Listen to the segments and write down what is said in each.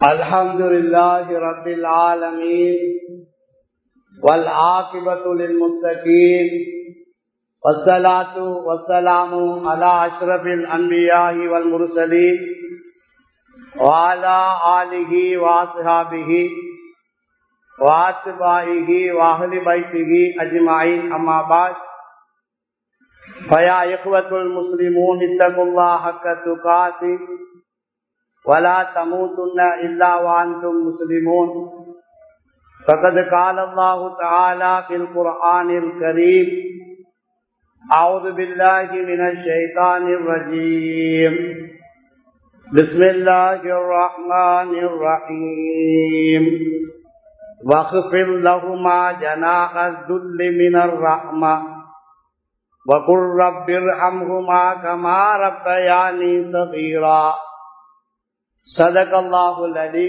الحمد لله رب العالمين والعاقبة للمتقين والصلاة والسلام على أشرف الأنبياء والمرسلين وعلى آله وأصحابه وأتباعه وأهل بيته أجمعين أما بعد فيا إخوة المسلمون اتقوا الله حق تقاته ولا تموتن إلا وأنتم مسلمون فقد قال الله تعالى في القرآن الكريم أعوذ بالله من الشيطان الرجيم بسم الله الرحمن الرحيم واخفض لهما جناح الذل من الرحمة وقل رب ارحمهما كما ربياني صغيرا சதக் அல்லாஹுல் அலி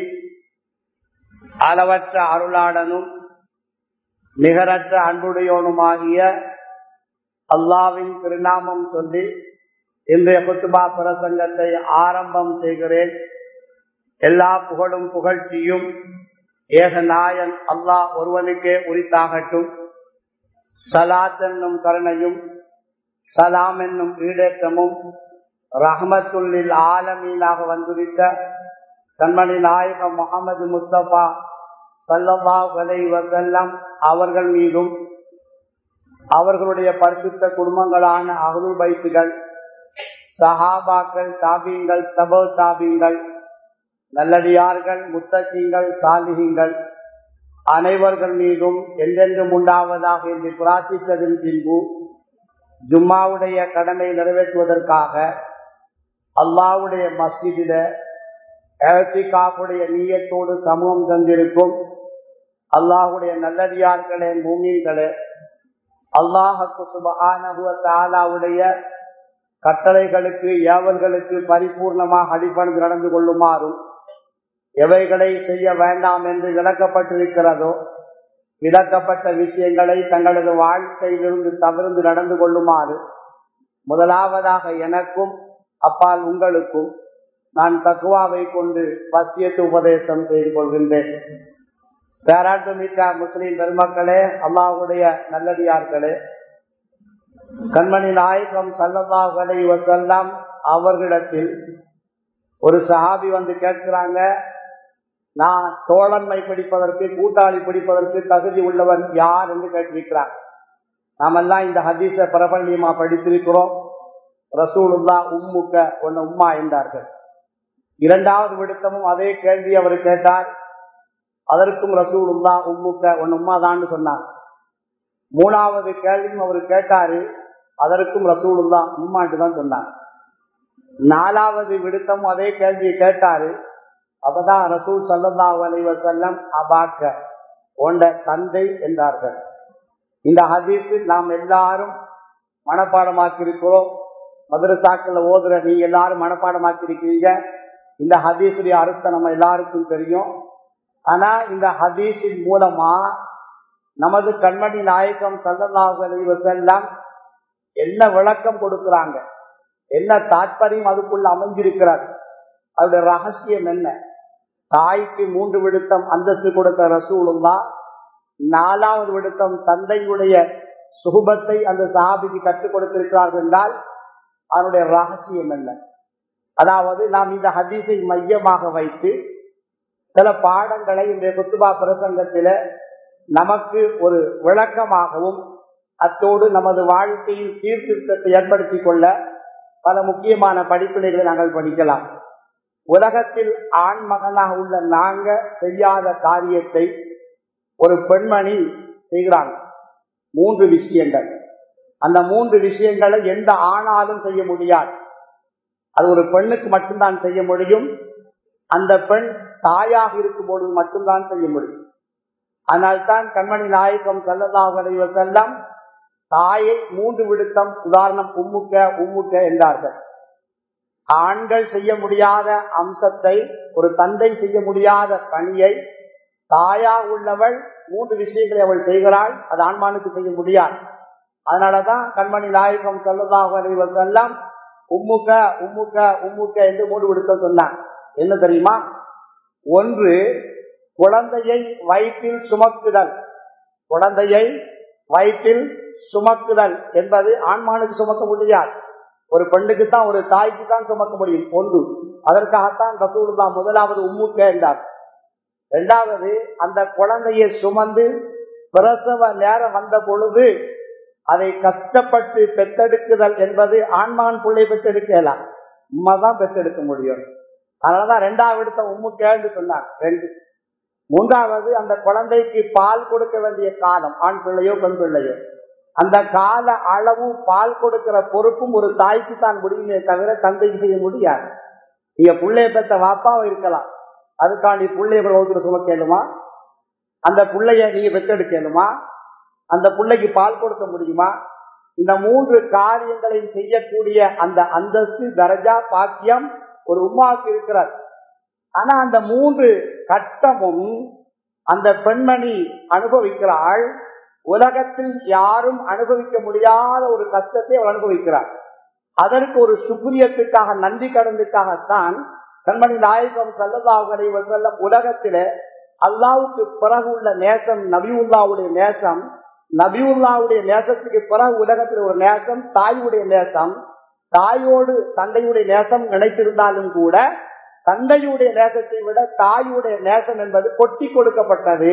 அளவற்ற அருளாளனும் நிகரற்ற அன்புடையோனுமாகிய அல்லாவின் திருநாமம் சொல்லி இன்றைய குத்துபா பிரசங்கத்தை ஆரம்பம் செய்கிறேன் எல்லா புகழும் புகழ்ச்சியும் ஏக நாயன் அல்லாஹ் ஒருவனுக்கே உரித்தாகட்டும் சலாத் என்னும் கருணையும் சலாம் என்னும் ஈடேற்றமும் ரஹமத்துள்ளில் ஆலமீனாக வந்துவிட்ட கண்மணி நாயகம் முகமது முஸ்தபா சல்லல்லா வலை வசல்லம் அவர்கள் மீதும் அவர்களுடைய பரிசுத்த குடும்பங்களான அகலுள் பைத்துகள் சஹாபாக்கள் தாபியங்கள் தபோ தாபியங்கள் நல்லடியார்கள் முத்தகீங்கள் சாலிகிங்கள் அனைவர்கள் மீதும் என்றென்றும் உண்டாவதாக என்று பிரார்த்தித்ததின் பின்பு ஜும்மாவுடைய கடமை நிறைவேற்றுவதற்காக அல்லாவுடைய மஸ்ஜிதில காப்புடைய நீயத்தோடு சமூகம் தந்திருக்கும் அல்லாஹுடைய நல்லடியார்களே மூமீன்களே அல்லாஹுக்கு சுபானுடைய கட்டளைகளுக்கு ஏவல்களுக்கு பரிபூர்ணமாக அடிப்படைந்து நடந்து கொள்ளுமாறும் எவைகளை செய்ய வேண்டாம் என்று விளக்கப்பட்டிருக்கிறதோ விளக்கப்பட்ட விஷயங்களை தங்களது வாழ்க்கையிலிருந்து தவிர்த்து நடந்து கொள்ளுமாறு முதலாவதாக எனக்கும் அப்பால் உங்களுக்கும் நான் தக்குவாவை கொண்டு பத்தியத்து உபதேசம் செய்து கொள்கின்றேன் பேராட்டு மிக்க முஸ்லிம் பெருமக்களே அம்மாவுடைய நல்லடியார்களே கண்மணி நாயகம் சல்லல்லாஹலை வசல்லாம் அவர்களிடத்தில் ஒரு சஹாபி வந்து கேட்கிறாங்க நான் தோழன்மை பிடிப்பதற்கு கூட்டாளி பிடிப்பதற்கு தகுதி உள்ளவன் யார் என்று கேட்டிருக்கிறார் நாமெல்லாம் இந்த ஹதீச பிரபல்யமா படித்திருக்கிறோம் ரசூலுல்லா உம்முக்க ஒன்னு உம்மா என்றார்கள் இரண்டாவது விடுத்தமும் அதே கேள்வி அவர் கேட்டார் அதற்கும் ரசூலுல்லா உம்முக்க ஒன்னு உம்மா தான் சொன்னார் மூணாவது கேள்வியும் அவர் கேட்டாரு அதற்கும் ரசூலுல்லா உம்மாட்டு தான் சொன்னார் நாலாவது விடுத்தமும் அதே கேள்வியை கேட்டாரு அப்பதான் ரசூல் சல்லா அலைவர் செல்லம் அபாக்க போன்ற தந்தை என்றார்கள் இந்த ஹதீஸு நாம் எல்லாரும் மனப்பாடமாக்கி இருக்கிறோம் மதுரசாக்கள் ஓதுற நீங்க எல்லாரும் மனப்பாடமாக்கி இருக்கிறீங்க இந்த ஹதீஸுடைய அர்த்தம் நம்ம எல்லாருக்கும் தெரியும் ஆனா இந்த ஹதீஸின் மூலமா நமது கண்மணி நாயகம் சல்லல்லாஹு அலைவர் செல்லம் என்ன விளக்கம் கொடுக்கிறாங்க என்ன தாற்பயம் அதுக்குள்ள அமைஞ்சிருக்கிறார் அதோட ரகசியம் என்ன தாய்க்கு மூன்று விடுத்தம் அந்தஸ்து கொடுத்த ரசூலுல்லா நாலாவது விடுத்தம் தந்தையுடைய சுகுபத்தை அந்த சாபிக்கு கற்றுக் கொடுத்திருக்கிறார்கள் என்றால் அதனுடைய ரகசியம் என்ன அதாவது நாம் இந்த ஹதீஸை மையமாக வைத்து சில பாடங்களை இந்த குத்துபா பிரசங்கத்தில நமக்கு ஒரு விளக்கமாகவும் அத்தோடு நமது வாழ்க்கையின் சீர்திருத்தத்தை ஏற்படுத்திக் கொள்ள பல முக்கியமான படிப்பினைகளை நாங்கள் படிக்கலாம் உலகத்தில் ஆண் மகனாக உள்ள நாங்க செய்யாத காரியத்தை ஒரு பெண்மணி செய்கிறாங்க மூன்று விஷயங்கள் அந்த மூன்று விஷயங்களை எந்த ஆணாலும் செய்ய முடியாது அது ஒரு பெண்ணுக்கு மட்டும்தான் செய்ய முடியும் அந்த பெண் தாயாக இருக்கும் பொழுது மட்டும்தான் செய்ய முடியும் அதனால்தான் கண்மணி நாயகம் செல்லதாக செல்லம் தாயை மூன்று விடுத்தம் உதாரணம் உம்முக்க உம்முக்க என்றார்கள் ஆண்கள் செய்ய முடியாத அம்சத்தை ஒரு தந்தை செய்ய முடியாத பணியை தாயா உள்ளவள் மூன்று விஷயங்களை அவள் செய்கிறாள் அது ஆண்மானுக்கு செய்ய முடியாது அதனாலதான் கண்மணி நாயகம் சொல்லதாக செல்லம் உம்முக்க உம்முக்க உம்முக்க என்று மூடு விடுக்க சொன்னான் என்ன தெரியுமா ஒன்று குழந்தையை வயிற்றில் சுமக்குதல் குழந்தையை வயிற்றில் சுமக்குதல் என்பது ஆண்மானுக்கு சுமக்க முடியாது ஒரு பெண்ணுக்கு தான் ஒரு தாய்க்கு தான் சுமக்க முடியும் ஒன்று அதற்காகத்தான் ரசூலுல்லா முதலாவது உம்முக்க என்றார் இரண்டாவது அந்த குழந்தையை சுமந்து பிரசவ நேரம் வந்த பொழுது அதை கஷ்டப்பட்டு பெத்தெடுக்குதல் என்பது ஆண்மான் பிள்ளை பெற்றெடுக்கலாம் உண்மை தான் பெற்றெடுக்க முடியும் அதனாலதான் ரெண்டாவது இடத்த உம்மு கேள்வி சொன்னாங்க ரெண்டு மூன்றாவது அந்த குழந்தைக்கு பால் கொடுக்க வேண்டிய காலம் ஆண் பிள்ளையோ பெண் பிள்ளையோ அந்த கால அளவு பால் கொடுக்கிற பொறுப்பும் ஒரு தாய்க்கு தான் முடியுமே தவிர தந்தைக்கு செய்ய முடியாது நீங்க பிள்ளைய பெற்ற வாப்பாவை இருக்கலாம் அதுக்காண்டி பிள்ளைய ஒருத்தர் சுமக்கலுமா அந்த பிள்ளைய நீங்க பெற்றெடுக்கலுமா அந்த பிள்ளைக்கு பால் கொடுக்க முடியுமா இந்த மூன்று காரியங்களையும் செய்யக்கூடிய அந்த அந்தஸ்து தரஜா பாக்கியம் ஒரு உமாவுக்கு இருக்கிறார் ஆனா அந்த மூன்று கட்டமும் அந்த பெண்மணி அனுபவிக்கிறாள் உலகத்தில் யாரும் அனுபவிக்க முடியாத ஒரு கஷ்டத்தை அவள் அனுபவிக்கிறார் அதற்கு ஒரு சுக்ரியத்துக்காக நன்றி கடந்துக்காகத்தான் கண்மணி நாயகம் சல்லதாவுகளை செல்லம் உலகத்தில அல்லாவுக்கு பிறகு உள்ள நேசம் நபியுல்லாவுடைய நேசம் நபியுல்லாவுடைய நேசத்துக்கு பிறகு உலகத்தில் ஒரு நேசம் தாயுடைய நேசம் தாயோடு தந்தையுடைய நேசம் நினைத்திருந்தாலும் கூட தந்தையுடைய நேசத்தை விட தாயுடைய நேசம் என்பது கொட்டி கொடுக்கப்பட்டது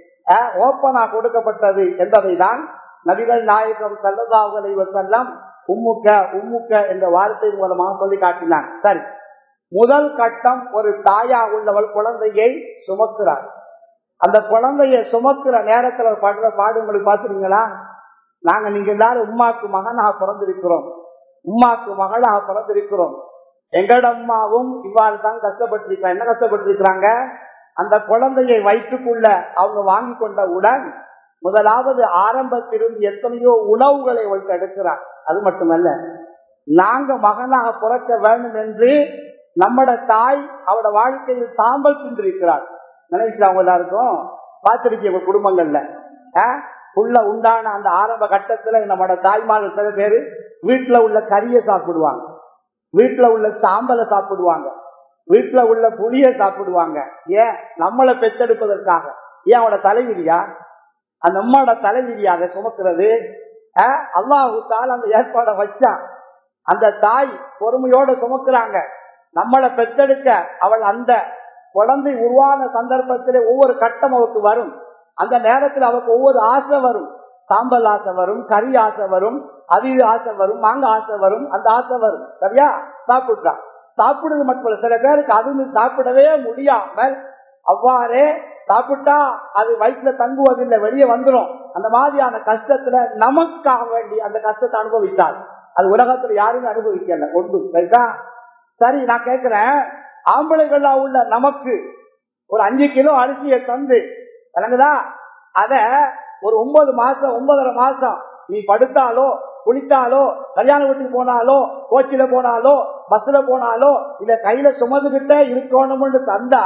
ஓப்பனா கொடுக்கப்பட்டது என்பதை தான் நபிகள் நாயகம் சல்லதாவுகளை செல்லம் உம்முக்க உம்முக்க என்ற வார்த்தை மூலமாக சொல்லி காட்டினான் சரி முதல் கட்டம் ஒரு தாயா உள்ளவள் குழந்தையை சுமக்கிறார் அந்த குழந்தைய சுமக்கிற நேரத்துல படுற பாடு உங்களுக்கு பாத்துருங்களா நாங்க நீங்க எல்லாரும் உம்மாக்கு மகனாக பிறந்திருக்கிறோம் உம்மாக்கு மகளாக பிறந்திருக்கிறோம் எங்கட அம்மாவும் இவ்வாறு தான் கஷ்டப்பட்டிருக்காங்க என்ன கஷ்டப்பட்டிருக்கிறாங்க அந்த குழந்தையை வயிற்றுக்குள்ள அவங்க வாங்கி கொண்டவுடன் முதலாவது ஆரம்பத்திலிருந்து எத்தனையோ உணவுகளை அவளுக்கு எடுக்கிறார் அது மட்டுமல்ல நாங்க மகனாக பிறக்க வேண்டும் என்று நம்மட தாய் அவட வாழ்க்கையில் சாம்பல் தின்றிருக்கிறார் நினைக்கிறாங்க எல்லாருக்கும் பார்த்திருக்கீங்க குடும்பங்கள்ல புள்ள உண்டான அந்த ஆரம்ப கட்டத்துல நம்மட தாய்மார்கள் சில பேரு வீட்டுல உள்ள கறியை சாப்பிடுவாங்க வீட்டுல உள்ள சாம்பலை சாப்பிடுவாங்க வீட்டுல உள்ள புளிய சாப்பிடுவாங்க ஏன் நம்மளை பெற்றெடுப்பதற்காக ஏன் அவனோட தலைவிதியா அந்த அம்மாவோட தலைவிதியா அதை சுமக்கிறது அல்லாஹுத்தால் அந்த ஏற்பாடை வச்சான் அந்த தாய் பொறுமையோட சுமக்கிறாங்க நம்மளை பெற்றெடுக்க அவள் அந்த குழந்தை உருவான சந்தர்ப்பத்திலே ஒவ்வொரு கட்டம் அவருக்கு வரும் அந்த நேரத்தில் அவருக்கு ஒவ்வொரு ஆசை வரும் சாம்பல் ஆசை வரும் கறி ஆசை வரும் அதிக ஆசை வரும் மாங்க ஆசை வரும் அந்த ஆசை வரும் சரியா சாப்பிடுறான் சாப்பிடுறது மட்டுமல்ல சில பேருக்கு அது சாப்பிடவே முடியாமல் அவ்வாறே சாப்பிட்டா அது வயிற்றுல தங்குவதில்லை வெளியே வந்துடும் அந்த மாதிரியான கஷ்டத்துல நமக்காக வேண்டி அந்த கஷ்டத்தை அனுபவித்தார் அது உலகத்துல யாருமே அனுபவிக்கல ஒன்று ரைட்டா சரி நான் கேட்கிறேன் ஆம்பளைகளா உள்ள நமக்கு ஒரு அஞ்சு கிலோ அரிசியை தந்து விளங்குதா அத ஒரு ஒன்பது மாசம் ஒன்பதரை மாசம் நீ படுத்தாலோ குளித்தாலோ கல்யாண வீட்டுக்கு போனாலோ கோச்சில போனாலோ பஸ்ல போனாலோ இல்ல கையில சுமந்துகிட்டே இருக்கணும்னு தந்தா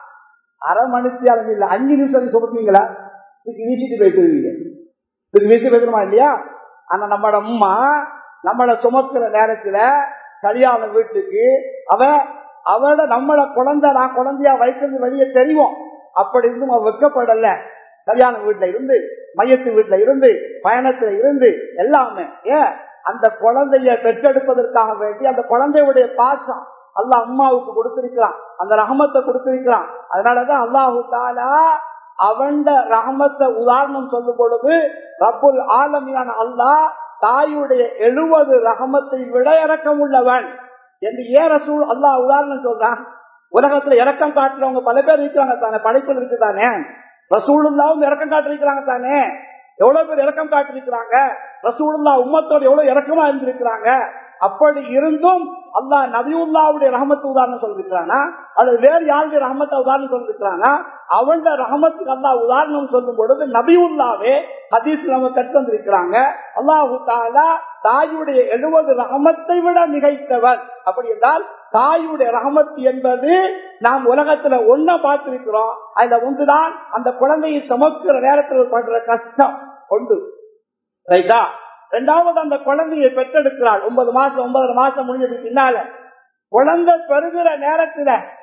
அரை மணிக்கு அளவு இல்ல அஞ்சு நிமிஷம் சுமத்தீங்களா இதுக்கு வீசிட்டு போயிட்டுருவீங்க இதுக்கு வீசி போயிடுமா இல்லையா ஆனா நம்மளோட அம்மா நம்மளை சுமக்கிற நேரத்துல கல்யாண வீட்டுக்கு அவ அவட நம்மள குழந்தை நான் குழந்தையா வைக்கிறது வெளியே தெரியும் அப்படி இருந்தும் அவ வெக்கப்படல கல்யாண வீட்டுல இருந்து மையத்து வீட்டுல இருந்து பயணத்துல இருந்து எல்லாமே ஏன் அந்த குழந்தைய பெற்றெடுப்பதற்காக வேண்டி அந்த குழந்தையுடைய பாசம் அல்லா அம்மாவுக்கு கொடுத்திருக்கிறான் அந்த ரகமத்தை கொடுத்திருக்கிறான் அதனாலதான் அல்லாஹு தாலா அவண்ட ரகமத்தை உதாரணம் சொல்லும் பொழுது ரப்புல் ஆலமியான அல்லாஹ் தாயுடைய எழுபது ரகமத்தை விட இறக்கம் உள்ளவன் என்று ஏன் ரசூல் அல்லாஹ் உதாரணம் சொல்றான் உலகத்துல இறக்கம் காட்டுறவங்க பல பேர் இருக்கிறாங்க தானே படைப்பில் இருக்கு தானே ரசூலுல்லாவும் இறக்கம் காட்டிருக்கிறாங்க தானே எவ்வளவு பேர் இறக்கம் காட்டிருக்கிறாங்க ரசூலுல்லா உம்மத்தோடு எவ்வளவு இறக்கமா இருந்திருக்கிறாங்க அப்படி இருந்தும் அல்லாஹ் நபியுல்லாவுடைய ரஹமத்து உதாரணம் சொல்லிருக்கிறானா அல்லது வேறு யாருடைய ரஹமத்தை உதாரணம் சொல்லிருக்கிறானா அவன் ரஹமத்துக்கு அல்லா உதாரணம் சொல்லும் பொழுது நபியுல்லாவே ஹதீஸ் நம்ம கற்று வந்திருக்கிறாங்க அல்லாஹு தாலா தாயுடைய எழுபது ரகமத்தை விட மிகைத்தவர் அப்படி என்றால் தாயுடைய ரகமத் என்பது நாம் உலகத்துல ஒன்ன பார்த்திருக்கிறோம் அதுல ஒன்றுதான் அந்த குழந்தையை சுமக்கிற நேரத்தில் படுற கஷ்டம் ஒன்று ரைட்டா ரெண்டாவது அந்த குழந்தையை பெற்றெடுக்கிறாள் ஒன்பது மாசம் ஒன்பதரை மாசம் முடிஞ்சதுக்கு பின்னால குழந்தை பெறுகிற நேரத்துல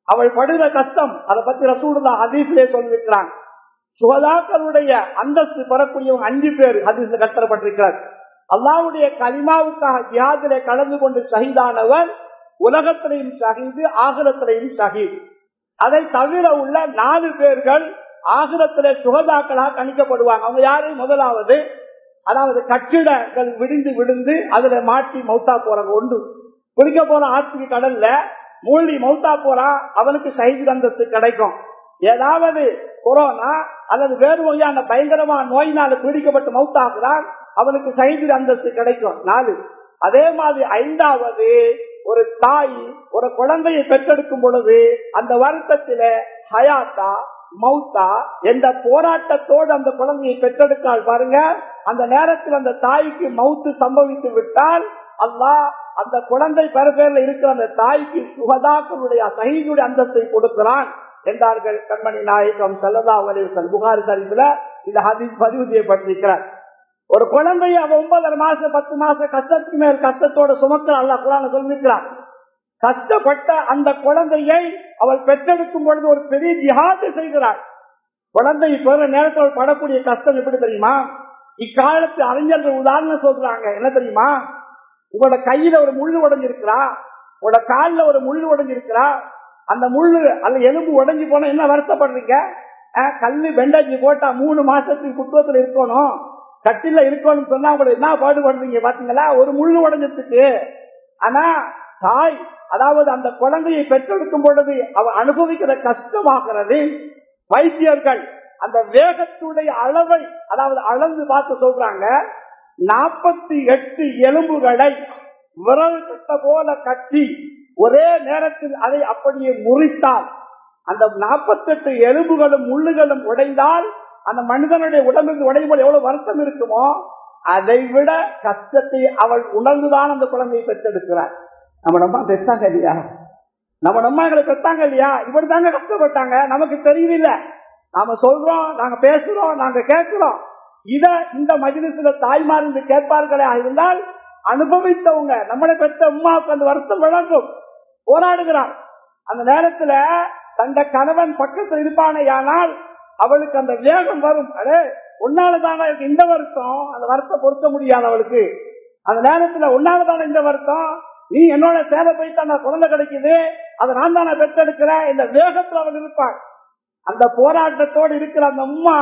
அவள் படுகிற கஷ்டம் அதை பத்தி ரசூலுல்லா ஹதீஸ்லே சொல்லியிருக்கிறாங்க சுகதாக்களுடைய அந்தஸ்து பெறக்கூடியவங்க அஞ்சு பேர் ஹதீஸ்ல கட்டப்பட்டிருக்கிறார் அல்லாவுடைய கலிமாவுக்காக ஜியாதிலே கலந்து கொண்டு ஷஹீதானவர் உலகத்திலையும் ஷஹீது ஆகிரத்திலையும் ஷஹீது அதை தவிர உள்ள நாலு பேர்கள் ஆகிரத்திலே சுகதாக்களாக கணிக்கப்படுவாங்க அவங்க யாரு முதலாவது அதாவது கட்டிடங்கள் விடிந்து விழுந்து அதுல மாட்டி மௌத்தா போறாங்க ஒன்று குளிக்க போற ஆற்றுக்கு கடல்ல மூழ்கி மௌத்தா போறான் அவனுக்கு சைது அந்தஸ்து கிடைக்கும் ஏதாவது கொரோனா அல்லது வேறு வகையான பயங்கரமான நோயினால பீடிக்கப்பட்டு மௌத்தாகிறான் அவனுக்கு சைது அந்தஸ்து கிடைக்கும் நாலு அதே மாதிரி ஐந்தாவது ஒரு தாய் ஒரு குழந்தையை பெற்றெடுக்கும் பொழுது அந்த வருத்தத்தில ஹயாத்தா மௌத்தா என்ற போராட்டத்தோடு அந்த குழந்தையை பெற்றெடுத்தால் பாருங்க அந்த நேரத்தில் அந்த தாய்க்கு மவுத்து சம்பவித்து விட்டால் அல்லாஹ் அந்த குழந்தை பெறப்பேர்ல இருக்கிற அந்த தாய்க்கு சுகதாக்களுடைய சகிதுடைய அந்தஸ்தை கொடுக்கிறான் என்றார்கள் கண்மணி நாயகம் செல்லதா அவர்கள் புகாரி சரிப்புல இந்த ஹதீஸ் பதிவு செய்யப்பட்டிருக்கிறார் ஒரு குழந்தைய அவ ஒன்பதரை மாசம் பத்து மாசம் கஷ்டத்துக்கு மேல் கஷ்டத்தோட சுமக்கிற அல்ல குரான சொல்லிருக்கிறார் கஷ்டப்பட்ட அந்த குழந்தையை அவள் பெற்றெடுக்கும் பொழுது ஒரு பெரிய ஜிஹாது செய்கிறாள் குழந்தை பெற நேரத்தில் அவள் படக்கூடிய கஷ்டம் எப்படி தெரியுமா இக்காலத்து அறிஞர்கள் உதாரணம் சொல்றாங்க என்ன தெரியுமா உங்களோட கையில ஒரு முள்ளு உடஞ்சிருக்கிறா உங்களோட காலில் ஒரு முள்ளு உடஞ்சிருக்கிறா அந்த முள்ளு அல்ல எலும்பு உடஞ்சி போனா என்ன வருத்தப்படுறீங்க கல்லு பெண்டாஜி போட்டா மூணு மாசத்துக்கு குற்றத்துல இருக்கணும் கட்டில இருக்கணும்னு சொன்னா உங்களுக்கு என்ன பாடுபடுறீங்க பாத்தீங்களா ஒரு முள்ளு உடஞ்சதுக்கு ஆனா தாய் அதாவது அந்த குழந்தையை பெற்றெடுக்கும் பொழுது அவ அனுபவிக்கிற கஷ்டமாகிறது வைத்தியர்கள் அந்த வேகத்துடைய அளவை அதாவது அளந்து பார்த்து சொல்றாங்க நாற்பத்தி எட்டு எலும்புகளை விரல் கட்ட போல கட்டி ஒரே நேரத்தில் அதை அப்படியே முறித்தால் அந்த நாற்பத்தெட்டு எலும்புகளும் முள்ளுகளும் உடைந்தால் அந்த மனிதனுடைய உடம்பில் உடையும் போது எவ்வளவு வருத்தம் இருக்குமோ அதை விட கஷ்டத்தை அவள் உணர்ந்துதான் அந்த குழந்தையை பெற்றெடுக்கிறார் நம்ம நம்ம பெற்றாங்க இல்லையா நம்ம நம்ம எங்களை பெற்றாங்க இல்லையா இப்படி தாங்க கஷ்டப்பட்டாங்க நமக்கு தெரியல நாம சொல்றோம் நாங்க பேசுறோம் நாங்க கேட்கிறோம் இத இந்த மஜிலிசுல தாய்மார் என்று கேட்பார்களே இருந்தால் அனுபவித்தவங்க நம்மளை பெற்ற உமாவுக்கு அந்த வருத்தம் வழங்கும் போராடுகிறார் அந்த நேரத்துல தந்த கணவன் பக்கத்தில் இருப்பானே ஆனால் அவளுக்கு அந்த வேகம் வரும் அடே உன்னாலதான இந்த வருத்தம் அந்த வருத்தம் பொருத்த முடியாது அவளுக்கு அந்த நேரத்துல உன்னாலதான இந்த வருத்தம் நீ என்னோட சேவை போயிட்டு அந்த குழந்தை கிடைக்குது அதை நான் தானே பெற்றெடுக்கிறேன் இந்த வேகத்துல அவள் இருப்பாள் அந்த போராட்டத்தோடு இருக்கிற அந்த உமா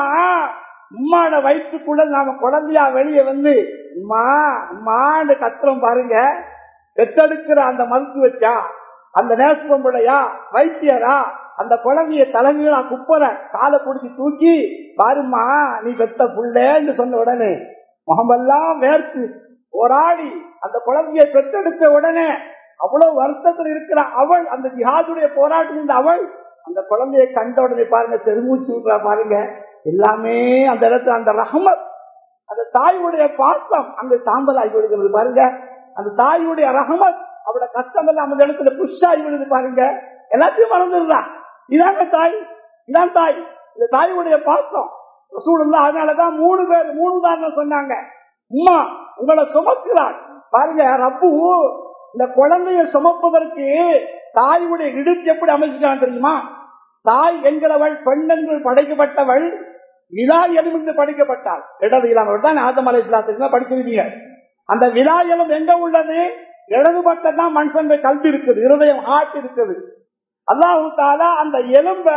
உம்மாட வயிற்றுக்குள்ள நாம குழந்தையா வெளியே வந்து உமா உமான்னு கத்துறோம் பாருங்க பெற்றெடுக்கிற அந்த மருத்துவ வச்சா அந்த நேசம்பளையா வைத்தியரா அந்த குழந்தைய தலைமையிலா குப்பற காலை பிடிச்சி தூக்கி பாருமா நீ பெத்த புள்ளன்னு சொன்ன உடனே முகமெல்லாம் வேர்த்து போராடி அந்த குழந்தையை பெற்றெடுத்த உடனே அவ்வளவு வருத்தத்தில் இருக்கிற அவள் அந்த ஜிஹாதுடைய போராட்டம் அவள் அந்த குழந்தையை கண்ட உடனே பாருங்க தெருமூச்சு விட்றா பாருங்க எல்லாமே அந்த இடத்துல அந்த ரஹமத் அந்த தாயுடைய பாசம் அங்க சாம்பல் ஆகி விடுகிறது பாருங்க அந்த தாயுடைய ரஹமத் அவட கஷ்டம் எல்லாம் அந்த இடத்துல புஷ் ஆகி விடுது பாருங்க எல்லாத்தையும் மறந்துடுறா இதாங்க தாய் இதான் தாய் இந்த தாயுடைய பாசம் சூழல் அதனாலதான் மூணு பேர் மூணு உதாரணம் சொன்னாங்க உமா உங்களை சுமக்கிறாள் பாருங்க ரப்பு இந்த குழந்தைய சுமப்பதற்கு தாயுடைய இடுப்பு எப்படி அமைச்சிட்டான் தெரியுமா தாய் என்கிறவள் பெண்ணென்று படைக்கப்பட்டவள் விழா எலும்பு படைக்கப்பட்டாள் இடது இல்லாமல் தான் ஆதம் அலை இஸ்லாத்துக்கு படிச்சிருக்கீங்க அந்த விழா எலும்பு எங்க உள்ளது இடது பக்கம் தான் மனுஷன் கல்வி இருக்குது இருதயம் ஹார்ட் இருக்குது அல்லாஹு தாலா அந்த எலும்ப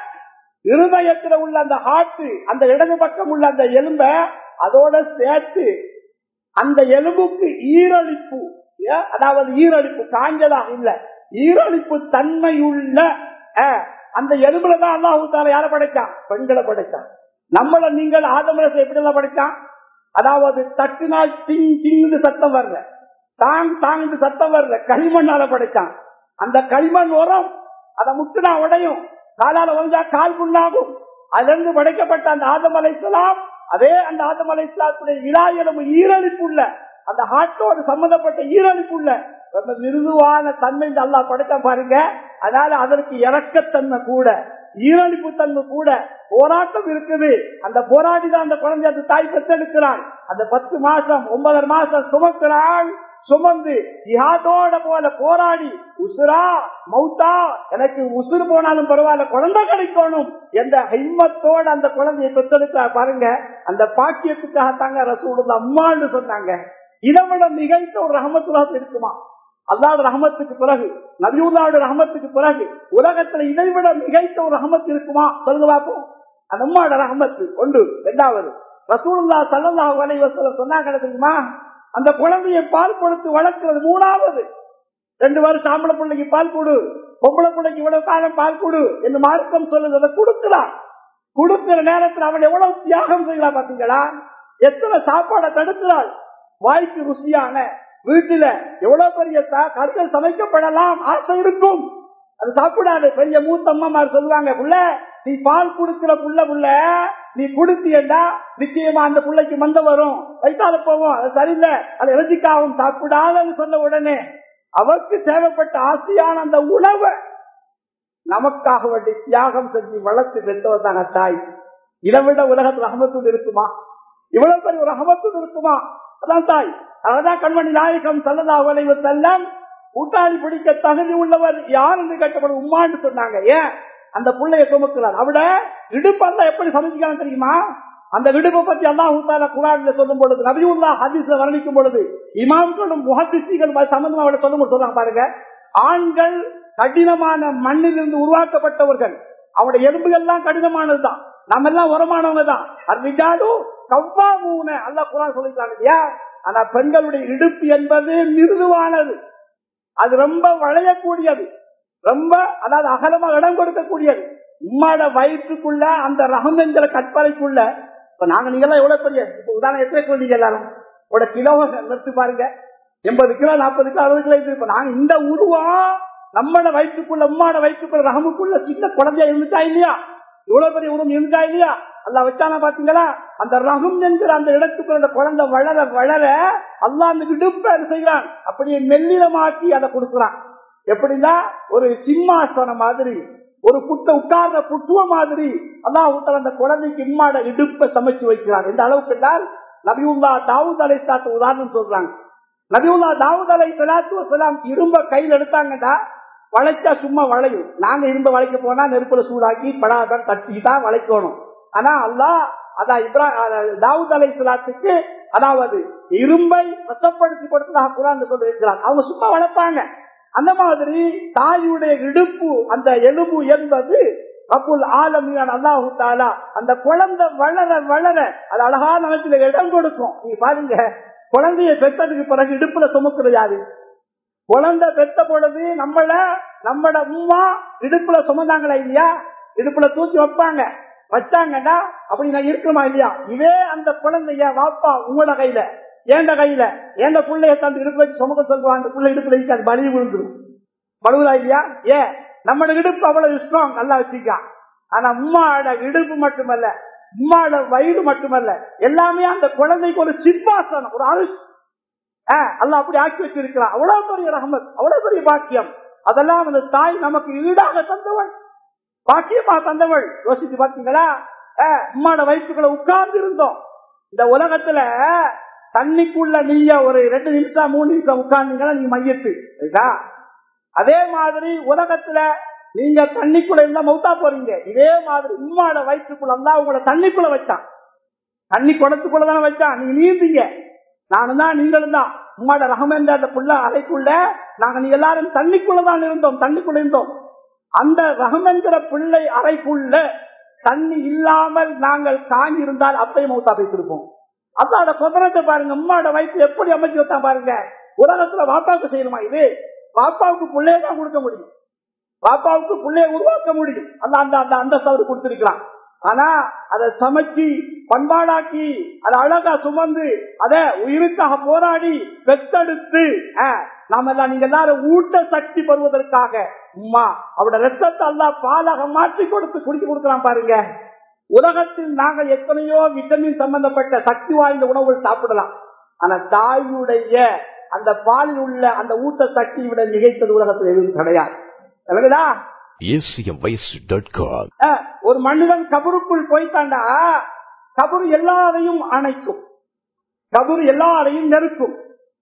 இருதயத்துல உள்ள அந்த ஹார்ட் அந்த இடது பக்கம் உள்ள அந்த எலும்ப அதோட சேர்த்து அந்த எலும்புக்கு ஈரழிப்பு அதாவது ஈரழிப்பு காஞ்சதாக இல்ல ஈரழிப்பு தன்மையுள்ள அந்த எலும்புலதான் அல்லாஹு தாலா யார படைச்சான் பெண்களை படைச்சான் நம்மள நீங்கள் ஆதமரசை எப்படி எல்லாம் படைச்சான் அதாவது தட்டுனால் டிங் டிங்கு சத்தம் வரல தாங் தாங்கு சத்தம் வரல களிமண்ணால படைச்சான் அந்த களிமண் உரம் அதை முட்டுனா உடையும் காலால வந்தா கால் புண்ணாகும் அதுல இருந்து படைக்கப்பட்ட அந்த ஆதம் அலைசலாம் அதே அந்த ஆதம் அலைசலாத்துடைய விழா எலும்பு ஈரழிப்புள்ள அந்த ஹார்ட்டோடு சம்பந்தப்பட்ட ஈரழிப்புள்ள ரொம்ப மிருதுவான தன்மை அல்லா படைத்த பாருங்க அதனால அதற்கு இறக்கத்தன்மை கூட ஈரழிப்பு தன்மை கூட போராட்டம் இருக்குது அந்த போராடி தான் அந்த குழந்தை அந்த தாய் பெற்றெடுக்கிறாள் அந்த பத்து மாசம் ஒன்பதரை மாசம் சுமக்கிறாள் சுமந்து ஜிஹாதோட போல போராடி உசுரா மௌத்தா எனக்கு உசுறு போனாலும் பரவாயில்ல குழந்தை கிடைக்கணும் என்ற ஹிம்மத்தோட அந்த குழந்தையை பெற்றெடுக்க பாருங்க அந்த பாக்கியத்துக்காக தாங்க ரசூலுல்லா அம்மான்னு சொன்னாங்க இதை விட மிகைத்த ஒரு ரஹமத்துலாக இருக்குமா அல்லாத ரஹமத்துக்கு பிறகு நபியுல்லாவோட ரஹமத்துக்கு பிறகு உலகத்துல இதை விட மிகைத்த ஒரு ரஹமத் இருக்குமா சொல்லுங்க பார்ப்போம் அந்த அம்மாவோட ரஹமத்து ஒன்று இரண்டாவது ரசூலுல்லா சல்லல்லாஹு அலைஹி வஸல்லம் சொன்னாங்க தெரியுமா அந்த குழந்தையை பால் கொடுத்து வளர்க்கிறது மூணாவது ரெண்டு வருஷம் ஆம்பளை பிள்ளைக்கு பால் கொடு பொம்பளை பிள்ளைக்கு இவ்வளவு காலம் பால் கொடு என்று மார்க்கம் சொல்லுது அதை கொடுக்கலாம் கொடுக்கிற நேரத்தில் அவன் எவ்வளவு தியாகம் செய்யலாம் பாத்தீங்களா எத்தனை சாப்பாடை தடுக்கிறாள் வாய்க்கு ருசியான வீட்டுல எவ்வளவு பெரிய சா- கற்கள் சமைக்கப்படலாம் ஆசை இருக்கும் அது சாப்பிடாது பெரிய மூத்த அம்மாமார் சொல்லுவாங்க புள்ள நீ பால் குடுக்கிற புள்ள புள்ள நீ குடுத்தியண்டா நிச்சயமா அந்த புள்ளைக்கு மந்த வரும் வயிற்றால போவோம் அது சரியில்லை அது இறைச்சிக்காவும் சாப்பிடாதன்னு சொன்ன உடனே அவருக்கு தேவைப்பட்ட ஆசையான அந்த உணவை நமக்காக வேண்டி தியாகம் செஞ்சு வளர்த்து பெற்றவர் தாங்க தாய் இதை விட உலகத்தில் ரஹமத்துள் இருக்குமா இவ்வளவு பெரிய ஒரு ரஹமத்துள் இருக்குமா அதான் தாய் அதான் கண்மணி நாயகம் சல்லதா வளைவு செல்லம் கூட்டாளி பிடிக்க தகுதி உள்ளவர் யார் என்று கேட்டப்படும் உம்மான்னு சொன்னாங்க ஏன் அந்த புள்ளைய சுமக்கிறார் அவட இடுப்பெல்லாம் எப்படி சமைச்சிக்கலாம் தெரியுமா அந்த விடுப்பை பத்தி அல்லாஹ் தாலா குரான்ல சொல்லும் பொழுது நபியுல்லா ஹதீஸ்ல வர்ணிக்கும் பொழுது இமாம்களும் முஹத்திசிகள் சம்பந்தமா அவட சொல்லும் போது சொல்றாங்க பாருங்க ஆண்கள் கடினமான மண்ணிலிருந்து உருவாக்கப்பட்டவர்கள் அவருடைய எலும்புகள் எல்லாம் கடினமானதுதான் நம்ம எல்லாம் உரமானவங்க தான் அர்விஜாலும் கவ்வா மூணு அல்லா குரான் சொல்லிக்கிறாங்க இல்லையா ஆனா பெண்களுடைய இடுப்பு என்பது மிருதுவானது அது ரொம்ப வளையக்கூடியது ரொம்ப அதாவது அகலமா இடம் கொடுக்கக்கூடியது உம்மாட வயிற்றுக்குள்ள அந்த ரகம் என்கிற கற்பனைக்குள்ள இப்ப நாங்க நீங்க எல்லாம் எவ்வளவு பெரிய இப்ப உதாரணம் எத்தனை கிலோ நீங்க எல்லாரும் ஒரு கிலோ நிறுத்தி பாருங்க எண்பது கிலோ நாற்பது கிலோ அறுபது கிலோ இப்ப நாங்க இந்த உருவம் நம்மட வயிற்றுக்குள்ள உம்மாட வயிற்றுக்குள்ள ரகமுக்குள்ள சின்ன குழந்தையா இருந்துட்டா இல்லையா இவ்வளவு பெரிய உருவம் இருந்துட்டா இல்லையா அல்ல வச்சானா பாத்தீங்களா அந்த ரகம் என்கிற அந்த இடத்துக்குள்ள அந்த குழந்தை வளர வளர அல்லா அந்த இடுப்பை அது செய்கிறான் அப்படியே மெல்லிடமாக்கி அதை கொடுக்குறான் எப்படின்னா ஒரு சிம்மாசனம் மாதிரி ஒரு புட்ட உட்கார்ந்த புட்டுவ மாதிரி அல்லாஹூத்தல் அந்த குழந்தைக்கு இம்மாட இடுப்பை சமைச்சு வைக்கிறான் எந்த அளவுக்கு என்றால் நபியுல்லா தாவூத் அலை சாத்து உதாரணம் சொல்றாங்க நபியுல்லா தாவூத் அலை சலாத்து வசலாம் இரும்ப கையில் எடுத்தாங்கன்னா வளைச்சா சும்மா வளையும் நாங்க இரும்ப வளைக்க போனா நெருப்புல சூடாக்கி படாதான் தட்டி தான் வளைக்கணும் ஆனா அல்லாஹ் அதான் இப்ரா தாவூத் அலை சலாத்துக்கு அதாவது இரும்பை வசப்படுத்தி கொடுத்ததாக குரான் சொல்லி இருக்கிறார் அவங்க சும்மா வளர்ப்பாங்க அந்த மாதிரி தாயுடைய இடுப்பு அந்த எலும்பு என்பது அப்புல் ஆலமியான் அல்லாஹு தாலா அந்த குழந்தை வளர வளர அது அழகான அமைப்பில் இடம் கொடுக்கும் நீங்க பாருங்க குழந்தைய பெற்றதுக்கு பிறகு இடுப்புல சுமக்குறது யாரு குழந்தை பெத்த பொழுது நம்மள நம்மட உமா இடுப்புல சுமந்தாங்களா இல்லையா இடுப்புல தூக்கி வைப்பாங்க வச்சாங்கன்னா அப்படி நான் இருக்குமா இல்லையா இதே அந்த குழந்தைய வாப்பா உங்களோட கையில ஏண்ட கையில ஏண்ட பிள்ளைய தந்து இடுப்பு வச்சு சுமக்க சொல்லுவான் அந்த பிள்ளை இடுப்புல வச்சு அது பலி விழுந்துடும் பழுவுதா இல்லையா ஏ நம்மளோட இடுப்பு அவ்வளவு ஸ்ட்ராங் நல்லா வச்சுக்கா ஆனா உம்மாட இடுப்பு மட்டுமல்ல உம்மாட வயிறு மட்டுமல்ல எல்லாமே அந்த குழந்தைக்கு ஒரு சிம்மாசனம் ஒரு அரிசி அல்ல அப்படி ஆக்கி வச்சிருக்கிறான் அவ்வளவு பெரிய ரஹமத் அவ்வளவு பெரிய பாக்கியம் அதெல்லாம் அந்த தாய் நமக்கு ஈடாக தந்தவள் பாக்கியமா தந்தவள் யோசிச்சு பாத்தீங்களா உம்மாட வயிற்றுக்குள்ள உட்கார்ந்து இருந்தோம் இந்த உலகத்துல தண்ணிக்குள்ள நீங்க ஒரு ரெண்டு நிமிஷம் மூணு நிமிஷம் உட்கார்ந்தீங்கன்னா நீங்க மையத்து அதே மாதிரி உலகத்துல நீங்க தண்ணிக்குள்ள இருந்தா மௌத்தா போறீங்க இதே மாதிரி உம்மாட வயிற்றுக்குள்ள இருந்தா உங்களை தண்ணிக்குள்ள வச்சான் தண்ணி குளத்துக்குள்ளதான வச்சான் நீங்க நீந்தீங்க நானும் தான் நீங்களும் தான் உம்மாட ரகமேந்த அந்த புள்ள அறைக்குள்ள நாங்க நீ எல்லாரும் தண்ணிக்குள்ளதான் இருந்தோம் தண்ணிக்குள்ள இருந்தோம் அந்த ரகம் என்கிற பிள்ளை அறைக்குள்ள தண்ணி இல்லாமல் நாங்கள் தாங்கி இருந்தால் அப்பையும் மௌத்தா பேசிருப்போம் அதோட குதிரத்தை பாருங்க உம்மாட வயிற்று எப்படி அமைச்சு வச்சா பாருங்க உலகத்துல வாப்பாவுக்கு செய்யணுமா இது பாப்பாவுக்கு பிள்ளைய தான் கொடுக்க முடியும் பாப்பாவுக்கு பிள்ளைய உருவாக்க முடியும் அந்த அந்த அந்த அந்த சவறு கொடுத்திருக்கிறான் ஆனா அதை சமைச்சு பண்பாடாக்கி அதை அழகா சுமந்து அத உயிருக்காக போராடி பெத்தெடுத்து நாம எல்லாம் நீங்க எல்லாரும் ஊட்ட சக்தி பெறுவதற்காக உமா அவரோட ரத்தத்தை எல்லாம் பாலாக மாற்றி கொடுத்து குடிக்க கொடுக்கலாம் பாருங்க உலகத்தில் நாங்கள் எத்தனையோ விட்டமின் சம்பந்தப்பட்ட சக்தி வாய்ந்த உணவுகள் சாப்பிடலாம் ஆனா தாயுடைய அந்த பாலில் உள்ள அந்த ஊட்ட சக்தி விட நிகழ்த்தது உலகத்தில் எதுவும் கிடையாது ஒரு மனிதன் கபருக்குள் போய்த்தாண்டா கபரு எல்லாரையும் அணைக்கும் கபரு எல்லாரையும் நெருக்கும்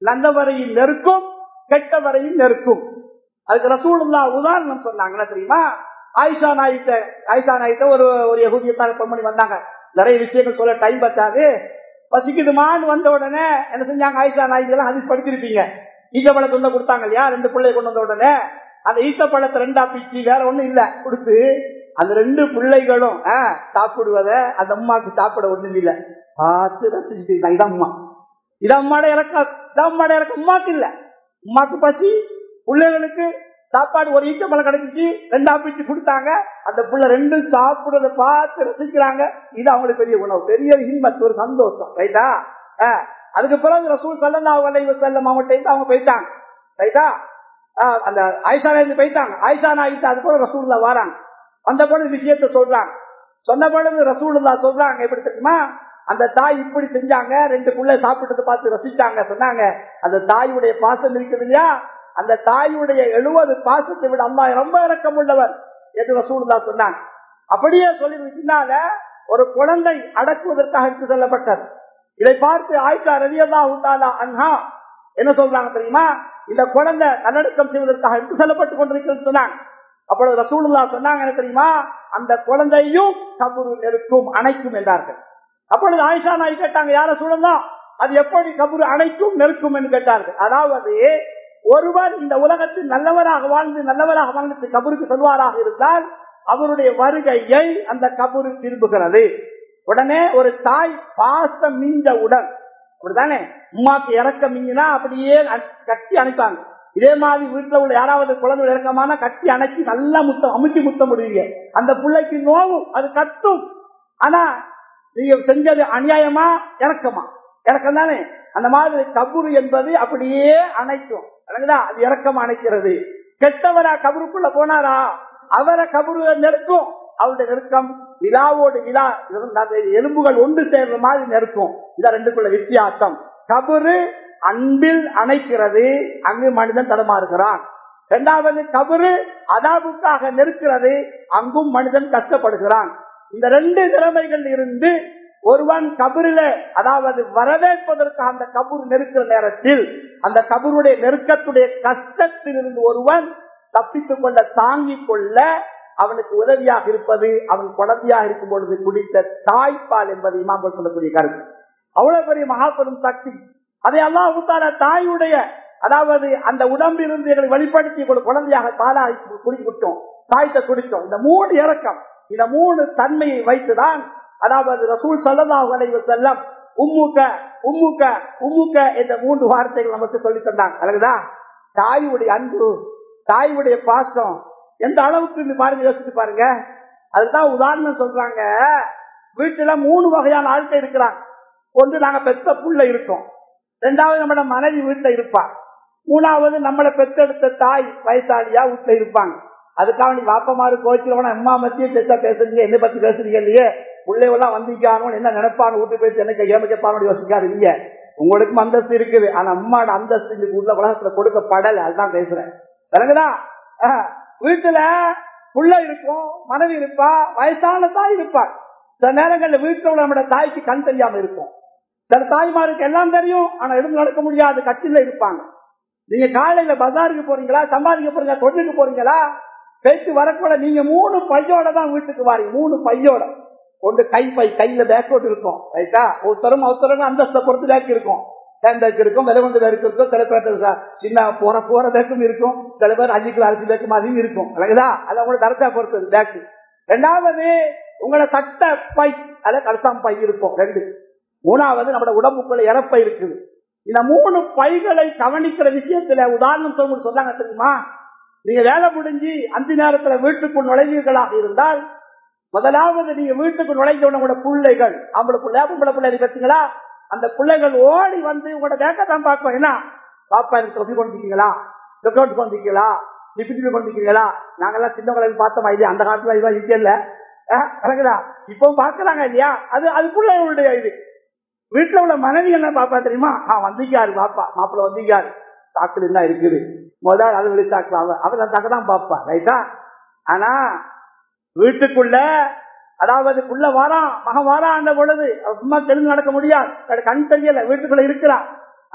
நல்லவரையும் நெருக்கும் கெட்டவரையும் நெருக்கும் அதுக்கு ரசூலுல்லா உதாரணம் சொன்னாங்க என்ன தெரியுமா ஆயிஷா நாயிட்ட ஆயிஷா நாயிட்ட ஒரு ஒரு யகுதியத்தால பொன்மணி வந்தாங்க நிறைய விஷயங்கள் சொல்ல டைம் பத்தாது பசிக்குதுமான்னு வந்த உடனே என்ன செஞ்சாங்க ஆயிஷா நாய்க்கெல்லாம் அது படிச்சிருப்பீங்க ஈச்சப்பழ துண்டை கொடுத்தாங்க இல்லையா ரெண்டு பிள்ளை கொண்டு வந்த உடனே அந்த ஈச்சப்பழத்தை ரெண்டா பிச்சு வேற ஒண்ணும் இல்ல கொடுத்து அந்த ரெண்டு பிள்ளைகளும் ஆஹ், சாப்பிடுவத அந்த அம்மாக்கு சாப்பிட ஒண்ணும் இல்ல பார்த்து ரசிச்சுட்டு இதான் அம்மா இது அம்மாட இறக்கம் இது அம்மாட இறக்கம் உமாக்கு இல்ல உமாக்கு பசி பிள்ளைகளுக்கு சாப்பாடு ஒரு ஈச்சப்பழம் கிடைச்சிச்சு ரெண்டா பிச்சு கொடுத்தாங்க அந்த புள்ள ரெண்டும் சாப்பிடுறத பார்த்து ரசிக்கிறாங்க இது அவங்களுக்கு பெரிய உணவு பெரிய ஹிம்மத் ஒரு சந்தோஷம் ரைட்டா ஆஹ், அதுக்கு பிறகு ரசூல் சல்லல்லாஹு அலைஹி வஸல்லம் அவங்கள்ட்ட இருந்து அவங்க போயிட்டாங்க ரைட்டா ஆஹ், அந்த ஆயிஷா இருந்து போயிட்டாங்க ஆயிஷா நாயிட்டு அது போல ரசூல்லா வராங்க அந்த பொழுது விஷயத்த சொல்றாங்க சொன்ன பொழுது ரசூலுல்லா சொல்றாங்க எப்படி தெரியுமா அந்த தாய் இப்படி செஞ்சாங்க ரெண்டு புள்ள சாப்பிட்டதை பார்த்து ரசிச்சாங்க சொன்னாங்க அந்த தாயுடைய பாசம் இருக்குது இல்லையா அந்த தாயுடைய எழுபது பாசத்தை விட அம்மா ரொம்ப இறக்கம் உள்ளவர் என்று ரசூலுல்லா சொன்னாங்க அப்படியே சொல்லி பின்னால ஒரு குழந்தை அடக்குவதற்காக எடுத்து செல்லப்பட்டது இதை பார்த்து ஆயிஷா ரவியல்லா உண்டாலா அன்ஹா என்ன சொல்றாங்க தெரியுமா இந்த குழந்தை நல்லடக்கம் செய்வதற்காக எடுத்து செல்லப்பட்டுக் கொண்டிருக்கிறது சொன்னாங்க அப்பொழுது ரசூலுல்லா சொன்னாங்க என்ன தெரியுமா அந்த குழந்தையும் கபுரு நெருக்கும் அணைக்கும் என்றார்கள் அப்பொழுது ஆயிஷா நாய் கேட்டாங்க யார சூழலாம் அது எப்படி கபுரு அணைக்கும் நெருக்கும் என்று கேட்டார்கள் அதாவது ஒருவர் இந்த உலகத்தில் நல்லவராக வாழ்ந்து நல்லவராக வாழ்ந்து கபருக்கு செல்வாராக இருந்தால் அவருடைய வருகையை அந்த கபரு திரும்புகிறது உடனே ஒரு தாய் பாசம் மிஞ்சவுடன் அப்படித்தானே உமாக்கு இறக்க மிஞ்சினா அப்படியே அ- கட்டி அணைப்பாங்க இதே மாதிரி வீட்டுல உள்ள யாராவது குழந்தை இறக்கமான கட்டி அணைச்சி நல்லா முத்தம் அமுக்கி முத்தம் முடிவீங்க அந்த பிள்ளைக்கு நோவும் அது கத்தும் ஆனா நீங்க செஞ்சது அநியாயமா இறக்கமா இறக்கம் தானே அந்த மாதிரி கபுரு என்பது அப்படியே அணைக்கும் விளங்குதா? அது இறக்கம் அணைக்கிறது கெட்டவரா கபருக்குள்ள போனாரா அவரை கபரு நெருக்கும் அவருடைய நெருக்கம் விழாவோடு விழா அந்த எலும்புகள் ஒன்று சேர்ற மாதிரி நெருக்கும் இந்த ரெண்டுக்குள்ள வித்தியாசம் கபரு அன்பில் அணைக்கிறது அங்கு மனிதன் தடமாறுகிறான் இரண்டாவது கபரு அதாவுக்காக நெருக்கிறது அங்கும் மனிதன் கஷ்டப்படுகிறான் இந்த ரெண்டு திறமைகள் இருந்து ஒருவன் கபரில அதாவது வரவேற்பதற்காக அந்த கபூர் நெருக்கிற நேரத்தில் அந்த கபருடைய நெருக்கத்துடைய கஷ்டத்தில் இருந்து ஒருவன் தப்பித்துக் கொள்ள தாங்கிக் கொள்ள அவனுக்கு உதவியாக இருப்பது அவன் குழந்தையாக இருக்கும் பொழுது குடித்த தாய்ப்பால் என்பது இமாமல் சொல்லக்கூடிய கருத்து அவ்வளவு பெரிய மகாபெரும் சக்தி அதை அல்லாஹ் தால தாயுடைய அதாவது அந்த உடம்பிலிருந்து எங்களை வெளிப்படுத்தி ஒரு குழந்தையாக பாலாய் குடிக்கிட்டோம் தாய்த்த குடித்தோம் இந்த மூணு இறக்கம் இந்த மூணு தன்மையை வைத்துதான் அதாவது ரசூல் சல்லல்லாஹு அலைஹி வஸல்லம் உம்முக்க உம்முக்க உம்முக்க என்ற மூன்று வார்த்தைகள் நமக்கு சொல்லி தந்தாங்க அழகுதா தாயுடைய அன்பு தாயுடைய பாசம் எந்த அளவுக்கு இருந்து பாருங்க யோசிச்சு பாருங்க அதுதான் உதாரணம் சொல்றாங்க வீட்டுல மூணு வகையான ஆட்கள் இருக்கிறாங்க ஒன்று நாங்க பெத்த புள்ள இருக்கோம் ரெண்டாவது நம்மளோட மனைவி வீட்டுல இருப்பா மூணாவது நம்மளை பெத்தெடுத்த தாய் வயசாளியா வீட்டுல இருப்பாங்க அதுக்காக நீ வாப்பமாறு கோச்சிலவன அம்மா மத்தியும் பேச பேசுறீங்க என்ன பத்தி பேசுறீங்க இல்லையே பிள்ளைவெல்லாம் வந்திக்கானோ என்ன நினைப்பாங்க வீட்டு பேசி என்ன கையாம கேட்பானு யோசிக்காது இல்லையே உங்களுக்கும் அந்தஸ்து இருக்குது ஆனா அம்மாட அந்தஸ்து இந்த உள்ள உலகத்துல கொடுக்கப்படல அதுதான் பேசுறேன் விளங்குதா ஆஹ், வீட்டுல புள்ள இருக்கும் மனைவி இருப்பா வயசான தாய் இருப்பார் சில நேரங்கள்ல வீட்டுல உள்ள நம்மளோட தாய்க்கு கண் தெரியாம இருக்கும் சில தாய்மாருக்கு எல்லாம் தெரியும் ஆனா எழுந்து நடக்க முடியாது கட்சியில இருப்பாங்க நீங்க காலையில பஜாருக்கு போறீங்களா சம்பாதிக்க போறீங்களா தொழிலுக்கு போறீங்களா பேச்சு வரக்கூட நீங்க மூணு பையோட தான் வீட்டுக்கு வாரீங்க மூணு பையோட ஒன்று கை பை கையில பேக்கோட் இருக்கும் ரைட்டா ஒருத்தரும் ஒருத்தரும் அந்தஸ்தை பொறுத்து பேக் இருக்கும் டேன் பேக் இருக்கும் விலை கொண்டு பேக் இருக்கும் சில பேர் ச- சின்ன போற போற பேக்கும் இருக்கும் சில பேர் அஞ்சு கிலோ அரிசி பேக்கும் அதையும் இருக்கும் இல்லைங்களா அது அவங்களோட தரத்தை பொறுத்தது பேக்கு ரெண்டாவது உங்களோட சட்ட பை அதுல கலசாம் பை இருக்கும் ரெண்டு மூணாவது நம்மளோட உடம்புக்குள்ள இறப்பை இருக்குது இந்த மூணு பைகளை கவனிக்கிற விஷயத்துல உதாரணம் சொல்ல சொன்னாங்க தெரியுமா நீங்க வேலை முடிஞ்சு அஞ்சு நேரத்துல வீட்டுக்குள் நுழைவீர்களாக இருந்தால் முதலாவது நீங்க வீட்டுக்கு நுழைஞ்ச உடனே உங்களோட பிள்ளைகள் அவங்களோட பிள்ளை பொம்பளை பிள்ளை பார்த்தீங்களா அந்த பிள்ளைகள் ஓடி வந்து உங்களோட வேக்கத்தான் பார்ப்போம் என்ன பாப்பா எனக்கு தொப்பி கொண்டிருக்கீங்களா செக்கவுண்ட் கொண்டிருக்கீங்களா டிபிடி கொண்டிருக்கீங்களா நாங்கெல்லாம் சின்ன குழந்தை பார்த்தோமா இல்லையா அந்த காலத்துல இதெல்லாம் இருக்கல கரெக்டா இப்போ பாக்குறாங்க இல்லையா அது அது பிள்ளைகளுடைய இது வீட்டுல உள்ள மனைவி என்ன பாப்பா தெரியுமா ஆ வந்திக்காரு பாப்பா மாப்பிள்ள வந்திக்காரு சாக்குல என்ன இருக்குது முதல் அது வெளி சாக்கு அவ அவன் சாக்கு தான் பாப்பா ரைட்டா ஆனா வீட்டுக்குள்ள அதாவது புள்ள வாரான் மகன் வாரான் அந்த பொழுது அவ சும்மா தெரிஞ்சு நடக்க முடியாது அவ கண் தெரியல வீட்டுக்குள்ள இருக்கிறான்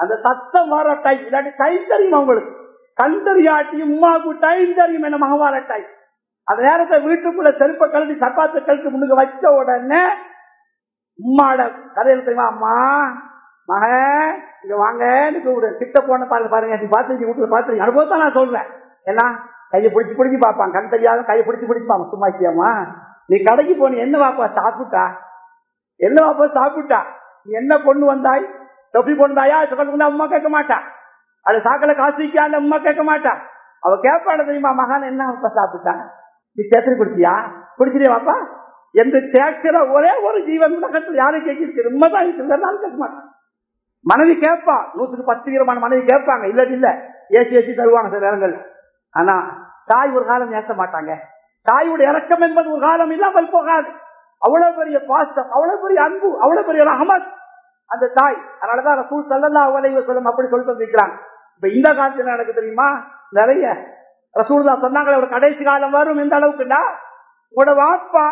அந்த சத்தம் வர டைம் இல்லாட்டி டைம் தெரியும் அவங்களுக்கு கண் தெரியாட்டி உமாவுக்கு டைம் தெரியும் என்ன மகவார டைம் அந்த நேரத்தை வீட்டுக்குள்ள செருப்ப கழட்டி சப்பாத்தை கழட்டி முன்னுக்கு வச்ச உடனே உம்மாட கதையில தெரியுமா அம்மா மக இங்க வாங்க கூப்பிடு கிட்ட போன பாருங்க பாருங்க நீ பாத்துருக்கீங்க வீட்டுல பாத்துருக்கீங்க அனுபவத்தை நான் சொல்றேன் ஏன்னா கையை பிடிச்சி பிடிச்சி பார்ப்பான் கண் தெரியாத கையை பிடிச்சி பிடிப்பாங்க சும்மா இருக்கியாமா நீ கடைக்கு போன என்ன வாப்பா சாப்பிட்டா என்ன வாப்பா சாப்பிட்டா நீ என்ன கொண்டு வந்தாய் தொப்பி கொண்டாயா கொண்டு அம்மா கேட்க மாட்டா அது சாக்கல காசிக்கா அந்த அம்மா கேட்க மாட்டா அவ கேட்பாட தெரியுமா மகான் என்ன அப்பா சாப்பிட்டா நீ பேசுறது குடிச்சியா குடிச்சிரியா வாப்பா என்று கேட்கிற ஒரே ஒரு ஜீவன் உலகத்தில் யாரும் கேட்கிறது உண்மைதான் இருக்கிறது கேட்க மாட்டான் மனைவி கேட்பா நூற்றுக்கு பத்து வீரமான மனைவி கேட்பாங்க இல்ல இல்ல ஏசி ஏசி தருவாங்க சில நேரங்கள் ஆனா தாய் ஒரு காலம் ஏச மாட்டாங்க தாயுடைய இறக்கம் என்பது ஒரு காலம் இல்லாமல் போகாது அவ்வளவு பெரிய பாசம் அவ்வளவு பெரிய அன்பு அவ்வளவு பெரிய ரஹமத் அந்த தாய் அதனாலதான் ரசூல் சல்லல்லா அலைவ சொல்லும் அப்படி சொல்லிட்டு வந்திருக்கிறாங்க இப்ப இந்த காலத்துல நடக்கு தெரியுமா நிறைய ரசூல்லா சொன்னாங்களே ஒரு கடைசி காலம் வரும் எந்த அளவுக்குன்னா உங்களோட வாப்பா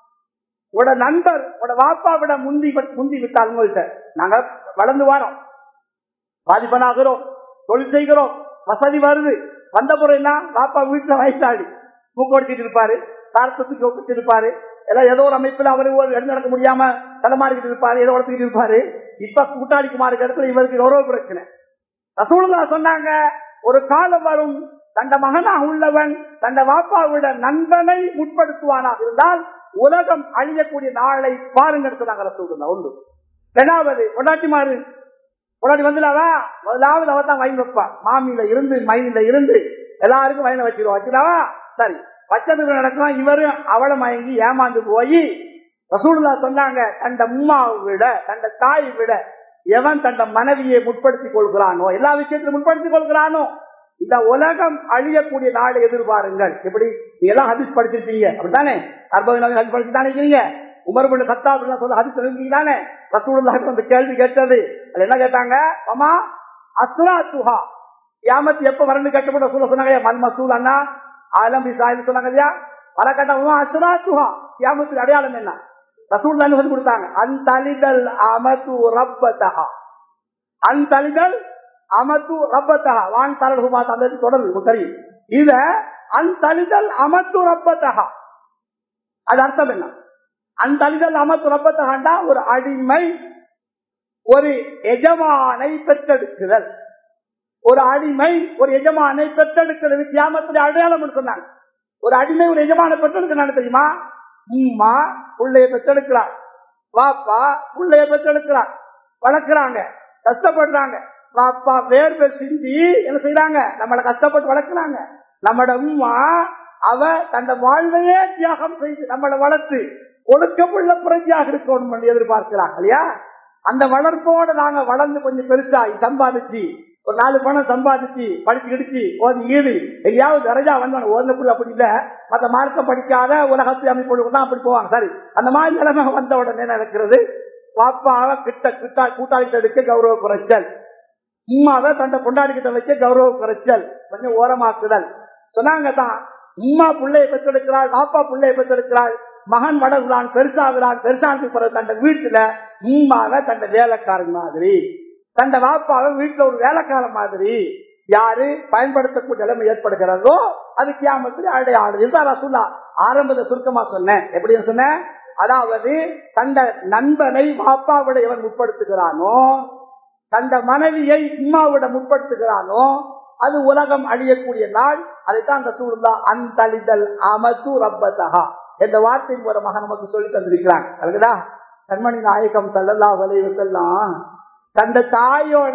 உங்களோட நண்பர் உங்களோட வாப்பா விட முந்தி முந்தி விட்டால் உங்கள்கிட்ட நாங்க வளர்ந்து வரோம் பாதிப்பனாகிறோம் தொழில் செய்கிறோம் வசதி வருது வந்த பிறகு என்ன பாப்பா வீட்டுல வயசாடி மூக்கொடுத்திட்டு இருப்பாரு சாரத்துக்கு ஒப்பிட்டு இருப்பாரு எல்லாம் ஏதோ ஒரு அமைப்புல அவரு ஒரு இடம் நடக்க முடியாம தலைமாறிக்கிட்டு இருப்பாரு ஏதோ வளர்த்துக்கிட்டு இருப்பாரு இப்ப கூட்டாளிக்கு மாறுற இடத்துல இவருக்கு கௌரவ பிரச்சனை ரசூலுல்லா சொன்னாங்க ஒரு காலம் வரும் தண்ட மகனாக உள்ளவன் தண்ட வாப்பாவிட நண்பனை முற்படுத்துவானாக இருந்தால் உலகம் அழியக்கூடிய நாளை பாருங்க சொன்னாங்க ரசூலுல்லா ஒன்று ரெண்டாவது பொண்டாட்டி மாறு பொண்டாட்டி வந்துடாதா முதலாவது அவ தான் வயன் வைப்பா மாமியில இருந்து மயில இருந்து எல்லாருக்கும் வயனை வச்சிருவா வச்சிடாவா சரி பச்சத்துக்கு நடக்கும் இவரும் அவளை மயங்கி ஏமாந்து போய் ரசூலுல்லா சொன்னாங்க தண்ட உம்மாவை விட தண்ட தாய் விட எவன் தண்ட மனைவியை முற்படுத்திக் கொள்கிறானோ எல்லா விஷயத்திலும் முற்படுத்திக் கொள்கிறானோ இந்த உலகம் அழியக்கூடிய நாளை எதிர்பாருங்கள் எப்படி நீங்க எல்லாம் ஹதீஸ் படிச்சிருப்பீங்க அப்படித்தானே அறுபது நாள் ஹதீஸ் படிச்சுதானே இருக்கீங்க உமர் பண்ணு கத்தா சொல்ல ஹதீஸ் இருக்கீங்க தானே ரசூலுல்லாஹி அந்த கேள்வி கேட்டது அது என்ன கேட்டாங்க அம்மா அஸ்ரா துஹா கியாமத் எப்ப வரணும் கேட்டப்பட்ட ரசூல சொன்னாங்க மல் மசூல் அண்ணா ஆலம் சாஹிப் சொன்னாங்க இல்லையா வர கேட்டா அஸ்ரா துஹா கியாமத்துக்கு அடையாளம் என்ன ரசூல் தான் சொல்லி கொடுத்தாங்க அந்தலிதல் அமது ரப்பதஹா அந்தலிதல் அமது ரப்பதஹா வான் தரல் ஹுமா தந்தது தொடர்ந்து தெரியும் இத அந்தலிதல் அமது ரப்பதஹா அது அர்த்தம் என்ன அந்தலிதல் அமது ரப்பதஹாண்டா ஒரு அடிமை ஒரு எஜமானை பெற்றெடுக்குதல் ஒரு அடிமை ஒரு எஜமானை பெற்றெடுக்கிறது கியாமத்துடைய அடையாளம் சொன்னாங்க ஒரு அடிமை ஒரு எஜமான பெற்றெடுக்கிறான்னு தெரியுமா உம்மா பிள்ளைய பெற்றெடுக்கிறார் வாப்பா பிள்ளைய பெற்றெடுக்கிறார் வளர்க்கிறாங்க கஷ்டப்படுறாங்க வாப்பா வேர்வை சிந்தி என்ன செய்யறாங்க நம்மளை கஷ்டப்பட்டு வளர்க்கிறாங்க நம்மட உம்மா அவ தந்த வாழ்வையே தியாகம் செய்து நம்மளை வளர்த்து ஒழுக்கமுள்ள புரட்சியாக இருக்கணும் எதிர்பார்க்கிறாங்க இல்லையா அந்த வளர்ப்போட நாங்க வளர்ந்து கொஞ்சம் பெருசாகி சம்பாதிச்சு ஒரு நாலு பணம் சம்பாதிச்சு படிச்சு கிடிச்சு ஓதி ஈடு எங்கேயாவது நிறையா வந்தோம் ஓதக்குள்ள அப்படி இல்ல மத்த மார்க்கம் படிக்காத உலகத்தை அமைப்பு தான் அப்படி போவாங்க சரி அந்த மாதிரி நிலைமை வந்த உடனே நடக்கிறது பாப்பாவை கிட்ட கிட்ட கூட்டாளிட்ட எடுக்க கௌரவ குறைச்சல் உம்மாவை தண்டை கொண்டாடி கிட்ட வைக்க கௌரவ குறைச்சல் கொஞ்சம் ஓரமாக்குதல் சொன்னாங்க தான் உம்மா பிள்ளையை பெற்றெடுக்கிறாள் பாப்பா பிள்ளையை பெற்றெடுக்கிறாள் மகன் வளர்கிறான் பெருசாகிறான் பெருசானதுக்கு பிறகு தண்ட வீட்டுல உம்மாவை தண்ட வேலைக்காரன் மாதிரி தண்ட வாப்பாவை வீட்டுல ஒரு வேலைக்கார மாதிரி யாரு பயன்படுத்தக்கூடிய நிலைமை ஏற்படுகிறதோ அது கியாமத்தில் அடையாளம் இதுதான் சொல்லா ஆரம்பத்தை சுருக்கமா சொன்னேன் எப்படி சொன்னேன் அதாவது தண்ட நண்பனை வாப்பாவிட எவன் முற்படுத்துகிறானோ தந்த மனைவியை உம்மாவிட முற்படுத்துகிறானோ அது உலகம் அழியக்கூடிய நாள் அதைத்தான் அந்த சூழ்நிலை அந்தளிதல் அமது ரப்பதகா என்ற வார்த்தையின் மூலமாக நமக்கு சொல்லி தந்திருக்கிறாங்க அதுக்குதா கண்மணி நாயகம் சல்லல்லா வலைவு செல்லாம் தந்த தாயோட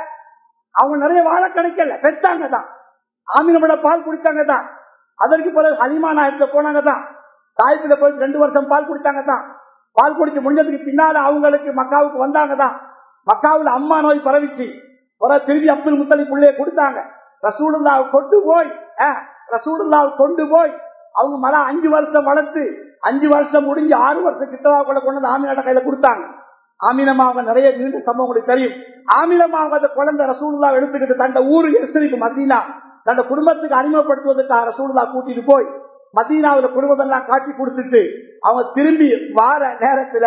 அவங்க நிறைய வாழ கிடைக்கல பெற்றாங்க தான் ஆமீனோட பால் குடித்தாங்க தான் அதற்கு பிறகு ஹலிமா நாயகத்துல போனாங்க தான் தாய்ப்பிட போய் ரெண்டு வருஷம் பால் குடித்தாங்க தான் பால் குடிச்சு முடிஞ்சதுக்கு பின்னால அவங்களுக்கு மக்காவுக்கு வந்தாங்க தான் மக்காவுல அம்மா நோய் பரவிச்சு ஒரு திரும்பி அப்துல் முத்தலி பிள்ளைய கொடுத்தாங்க ரசூலுல்லாவை கொண்டு போய் ரசூலுல்லாவை கொண்டு போய் அவங்க மலை அஞ்சு வருஷம் வளர்த்து அஞ்சு வருஷம் முடிஞ்சு ஆறு வருஷம் கிட்டவா கூட கொண்டு வந்து ஆமீனோட கையில கொடுத்தாங்க ஆமீனமா அவங்க நிறைய நீண்ட சம்பவம் உங்களுக்கு தெரியும் ஆமீனமா அவங்க அந்த குழந்தை ரசூலுல்லா எடுத்துக்கிட்டு தண்ட ஊரு எஸ்ரிக்கு மதீனா தண்ட குடும்பத்துக்கு அறிமுகப்படுத்துவதற்காக ரசூலுல்லா கூட்டிட்டு போய் மதீனாவில குடும்பம் எல்லாம் காட்டி கொடுத்துட்டு அவங்க திரும்பி வார நேரத்துல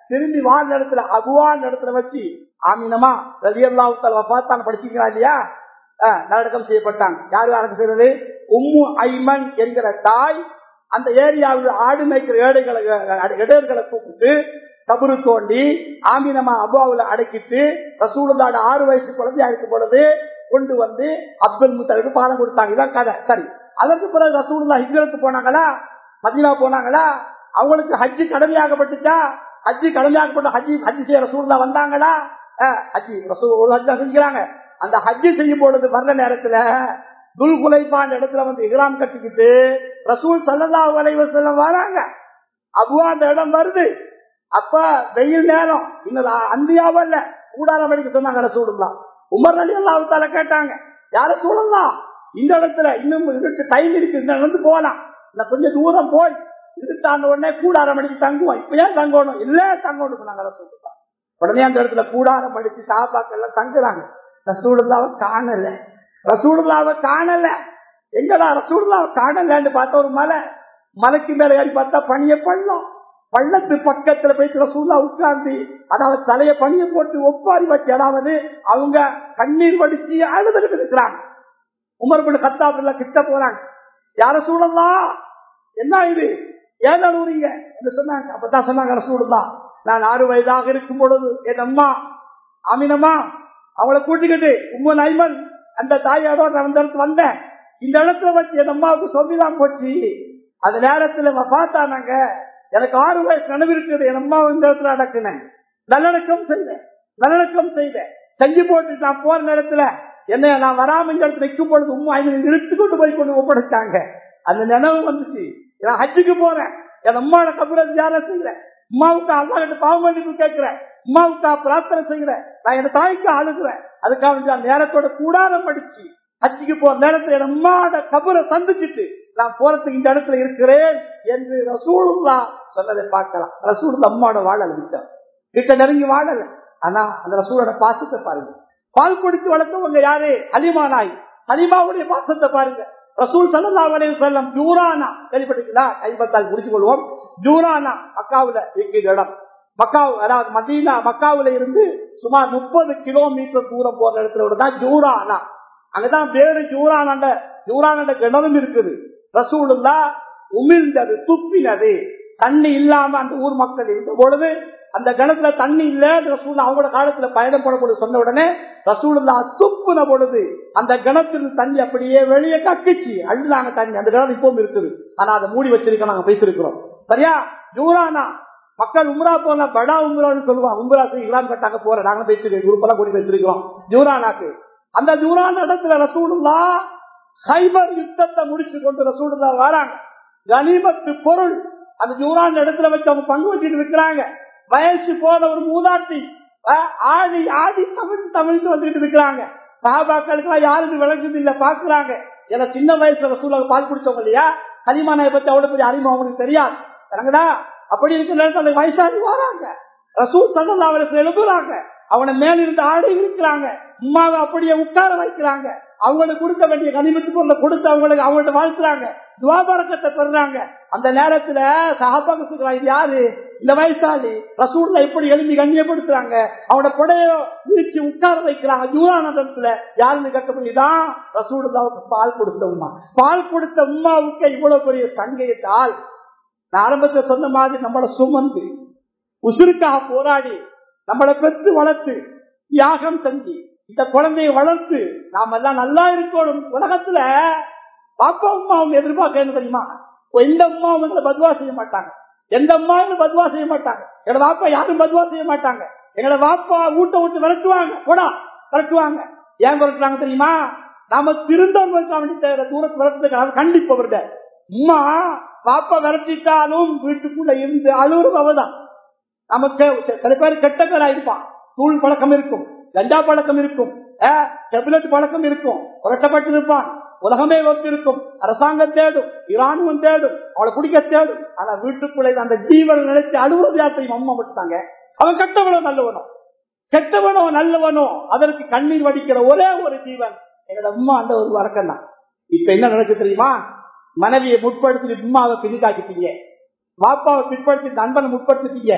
திரும்பி வாழ்ந்த இடத்துல அபுவான் இடத்துல வச்சு ஆமீனமா ரலியல்லாவுத்தால பார்த்தாங்க படிச்சிருக்கா இல்லையா அஹ், நல்லடக்கம் செய்யப்பட்டாங்க யாரு அடக்கம் செய்யறது உம்மு ஐமன் என்கிற தாய் அந்த ஏரியாவில் ஆடு மேய்க்கிற ஏடைகளை இடையர்களை கூப்பிட்டு கபரு தோண்டி ஆமீனமா அபுவாவுல அடக்கிட்டு ரசூலுல்லாட ஆறு வயசு குழந்தையா இருக்கும் பொழுது கொண்டு வந்து அப்துல் முத்தலுக்கு பாடம் கொடுத்தாங்க இதான் கதை சரி அதற்கு பிறகு ரசூலுல்லா ஹிஜ்ரத்து போனாங்களா மதீனா போனாங்களா அவங்களுக்கு ஹஜ்ஜு கடமையாகப்பட்டுச்சா ஹஜ்ஜு கடமையாகப்பட்ட ஹஜ்ஜி ஹஜ்ஜி செய்ய ரசூலுல்லா வந்தாங்களா அஹ், ஹஜ்ஜி ரசூல் ஒரு ஹஜ்ஜா செஞ்சுக்கிறாங்க அந்த ஹஜ்ஜு செய்யும் பொழுது வர்ற நேரத்துல துல் குலைப்பான் இடத்துல வந்து இஹ்ராம் கட்டிக்கிட்டு ரசூல் சல்லல்லாஹு அலைஹி வஸல்லம் வராங்க அபுவா அந்த இடம் வருது அப்ப வெயில் நேரம் இன்னும் அந்தியாவல்ல கூடாரம் அடிக்க சொன்னாங்க ரசூலுல்லா உமர் அலி அல்லாஹால கேட்டாங்க யார சூழலாம் இந்த இடத்துல இன்னும் இருட்டு டைம் இருக்கு இந்த நடந்து போகலாம் நான் கொஞ்சம் தூரம் போய் இருட்டான உடனே கூடாரம் அடிச்சு தங்குவோம் இப்ப ஏன் தங்கணும் இல்ல தங்கணும் சொன்னாங்க ரசூலுல்லா உடனே அந்த இடத்துல கூடாரம் அடிச்சு சாப்பாக்கள் எல்லாம் தங்குறாங்க ரசூலுல்லாவை காணல ரசூலுல்லாவை காணல எங்கடா ரசூலுல்லாவை காணலன்னு பார்த்த ஒரு மலை மலைக்கு மேல ஏறி பார்த்தா பனிய பள்ளம் பள்ளத்து பக்கத்துல போயிட்டு ரசூல்லா உட்கார்ந்து அதாவது தலைய பனிய போட்டு ஒப்பாரி வச்சு அதாவது அவங்க கண்ணீர் வடிச்சு அழுதுகிட்டு இருக்கிறாங்க உமர் பின் கத்தாபுல்ல கிட்ட போறாங்க யார சூழலாம் என்ன இது ஏன் அழுவுறீங்க என்று சொன்னாங்க அப்பதான் சொன்னாங்க ரசூலுல்லா நான் ஆறு வயதாக இருக்கும் பொழுது என் அம்மா அமினம்மா அவளை கூட்டிக்கிட்டு உம்மு நைமன் அந்த தாயோட நான் இந்த இடத்துல வந்தேன் இந்த இடத்துல வச்சு என் அம்மாவுக்கு சொல்லிதான் போச்சு அந்த நேரத்துல பார்த்தானாங்க எனக்கு ஆறு வயசு நினைவு இருக்குது என் அம்மா இந்த இடத்துல அடக்குனேன் நல்லடக்கம் செய்தேன் நல்லடக்கம் செய்தேன் செஞ்சு போட்டு நான் போற நேரத்துல என்ன நான் வராம இந்த இடத்துல நிற்கும் பொழுது உம்மா ஐந்து இழுத்து கொண்டு போய் கொண்டு ஒப்படைச்சாங்க அந்த நினைவு வந்துச்சு நான் ஹஜ்ஜுக்கு போறேன் என் அம்மாவோட கபரை தியானம் செய்யறேன் அம்மாவுக்கு அல்லா கிட்ட பாவ மன்னிப்பு கேட்கிறேன் அம்மாவுக்கு பிரார்த்தனை செய்யறேன் நான் என் தாய்க்கு அழுகுறேன் அதுக்காக வேண்டி நான் நேரத்தோட கூடாரம் படிச்சு ஹஜ்ஜுக்கு போற நேரத்துல என் அம்மாவோட கபரை சந்திச்சுட்டு நான் போறதுக்கு இந்த இடத்துல இருக்கிறேன் என்று ரசூலுல்லா சொன்னதை பார்க்கலாம் ரசூலுல்லா அம்மாவோட வாழல விட்டார் கிட்ட நெருங்கி வாழல ஆனா அந்த ரசூலோட பாசத்தை பாருங்க பால் குடித்து வளர்த்தவங்க யாரு ஹலிமா நாய் ஹலிமாவுடைய பாசத்தை பாருங்க ரசூல் சல்லா அலைய செல்லம் ஜூரானா கேள்விப்பட்டீங்களா கைப்பத்தால் முடிச்சு கொள்வோம் ஜூரானா மக்காவுல இருக்கிற இடம் மக்காவு அதாவது மதீனா மக்காவுல இருந்து சுமார் முப்பது கிலோமீட்டர் தூரம் போற இடத்துல தான் ஜூரானா அங்கதான் வேறு ஜூரான ஜூரான கிணறும் இருக்குது ரசூலுல்லா உமிழ்ந்தது துப்பினது தண்ணி இல்லாம அந்த ஊர் மக்கள் இருந்த பொழுது அந்த கிணத்துல தண்ணி இல்ல ரசூல் அவங்களோட காலத்துல பயணம் போடக்கூடிய சொன்ன உடனே ரசூலுல்லா துப்புன பொழுது அந்த கிணத்துல தண்ணி அப்படியே வெளியே கக்கிச்சு அழுதாங்க தண்ணி அந்த கிணறு இப்பவும் இருக்குது ஆனா அதை மூடி வச்சிருக்கோம் நாங்க பேசிருக்கிறோம் சரியா ஜூரானா மக்கள் உம்ரா போன படா உம்ரான்னு சொல்லுவாங்க உம்ரா இலாம் கட்டாங்க போற நாங்க பேசிருக்கோம் குரூப்பெல்லாம் கூடி பேசிருக்கிறோம் ஜூரானாக்கு அந்த ஜூரான இடத்துல ரசூலுல்லா ஹைபர் யுத்தத்தை முடிச்சு கொண்டு ரசூலுல்லா வராங்க கனிமத்து பொருள் அந்த ஜூரான் இடத்துல வச்சு அவங்க பங்கு வச்சுட்டு இருக்கிறாங்க வயசு போன ஒரு மூதாட்டி அஹ், ஆடி ஆடி தமிழ் தமிழ்ந்து வந்துட்டு இருக்கிறாங்க சாபாக்களுக்கு யாருக்கு விளக்குது இல்ல பாக்குறாங்க ஏன்னா சின்ன வயசுல ரசூலாக பால் குடிச்சவங்க இல்லையா கரிமானாய பத்தி அவ்வளவு பெரிய அறிமுகம் அவங்களுக்கு தெரியாது சரிங்களா அப்படி இருக்கிற நேரத்தில் அந்த வயசாகி வராங்க ரசூல் சல்லா அவருக்கு எழுப்புறாங்க அவனை மேலிருந்து ஆடி இருக்கிறாங்க உமாவை அப்படியே உட்கார வைக்கிறாங்க அவங்களுக்கு கொடுக்க வேண்டிய கனிமத்து பொருளை கொடுத்து அவங்களுக்கு அவங்கள்ட்ட வாழ்த்துறாங்க துவாபரக்கத்தை பெறுறாங்க அந்த நேரத்துல சகாபாக இது யாரு இந்த வயசாளி ரசூல்ல எப்படி எழுதி கண்ணியப்படுத்துறாங்க அவனோட புடைய விரிச்சு உட்கார வைக்கிறாங்க ஜூரானதத்துல யாருன்னு கட்டப்படிதான் ரசூலுல்லாவுக்கு பால் கொடுத்த உமா பால் கொடுத்த உமாவுக்கு இவ்வளவு பெரிய சங்கையத்தால் நான் ஆரம்பத்தில் சொன்ன மாதிரி நம்மளை சுமந்து உசுருக்காக போராடி நம்மளை பெற்று வளர்த்து தியாகம் செஞ்சு இந்த குழந்தையை வளர்த்து நாம எல்லாம் நல்லா இருக்கணும் உலகத்துல பாப்பா அம்மா அவங்க எதிர்பார்க்க என்ன தெரியுமா எந்த அம்மா அவங்க பத்வா செய்ய மாட்டாங்க எந்த அம்மா பத்வா செய்ய மாட்டாங்க எங்களோட பாப்பா யாரும் பத்வா செய்ய மாட்டாங்க எங்களோட பாப்பா ஊட்ட விட்டு விரட்டுவாங்க போடா விரட்டுவாங்க ஏன் விரட்டுறாங்க தெரியுமா நாம திருந்தவங்களுக்கு வேண்டி தேவை தூரத்து விரட்டுறதுக்கு கண்டிப்பவர்கிட்ட அம்மா பாப்பா விரட்டிட்டாலும் வீட்டுக்குள்ள இருந்து அழுவுறது அவதான் நமக்கு சில பேர் கெட்ட பேரா இருப்பான் தூள் பழக்கம் இருக்கும் கஞ்சா பழக்கம் இருக்கும் டெப்லெட் பழக்கம் இருக்கும் புரட்டப்பட்டு இருப்பான் உலகமே ஒத்து இருக்கும் அரசாங்கம் தேடும் இராணுவம் தேடும் அவளை குடிக்க தேடும் ஆனா வீட்டுக்குள்ளே அந்த ஜீவன் நினைச்சு அழுவது யாத்தையும் அம்மா விட்டாங்க அவன் கெட்டவனோ நல்லவனோ கெட்டவனோ நல்லவனோ அதற்கு கண்ணீர் வடிக்கிற ஒரே ஒரு ஜீவன் எங்களோட அம்மா அந்த ஒரு வழக்கம் தான் இப்ப என்ன நடக்கு தெரியுமா மனைவியை முற்படுத்தி அம்மாவை பிரித்தாக்கிட்டீங்க பாப்பாவை பிற்படுத்தி நண்பனை முற்படுத்திட்டீங்க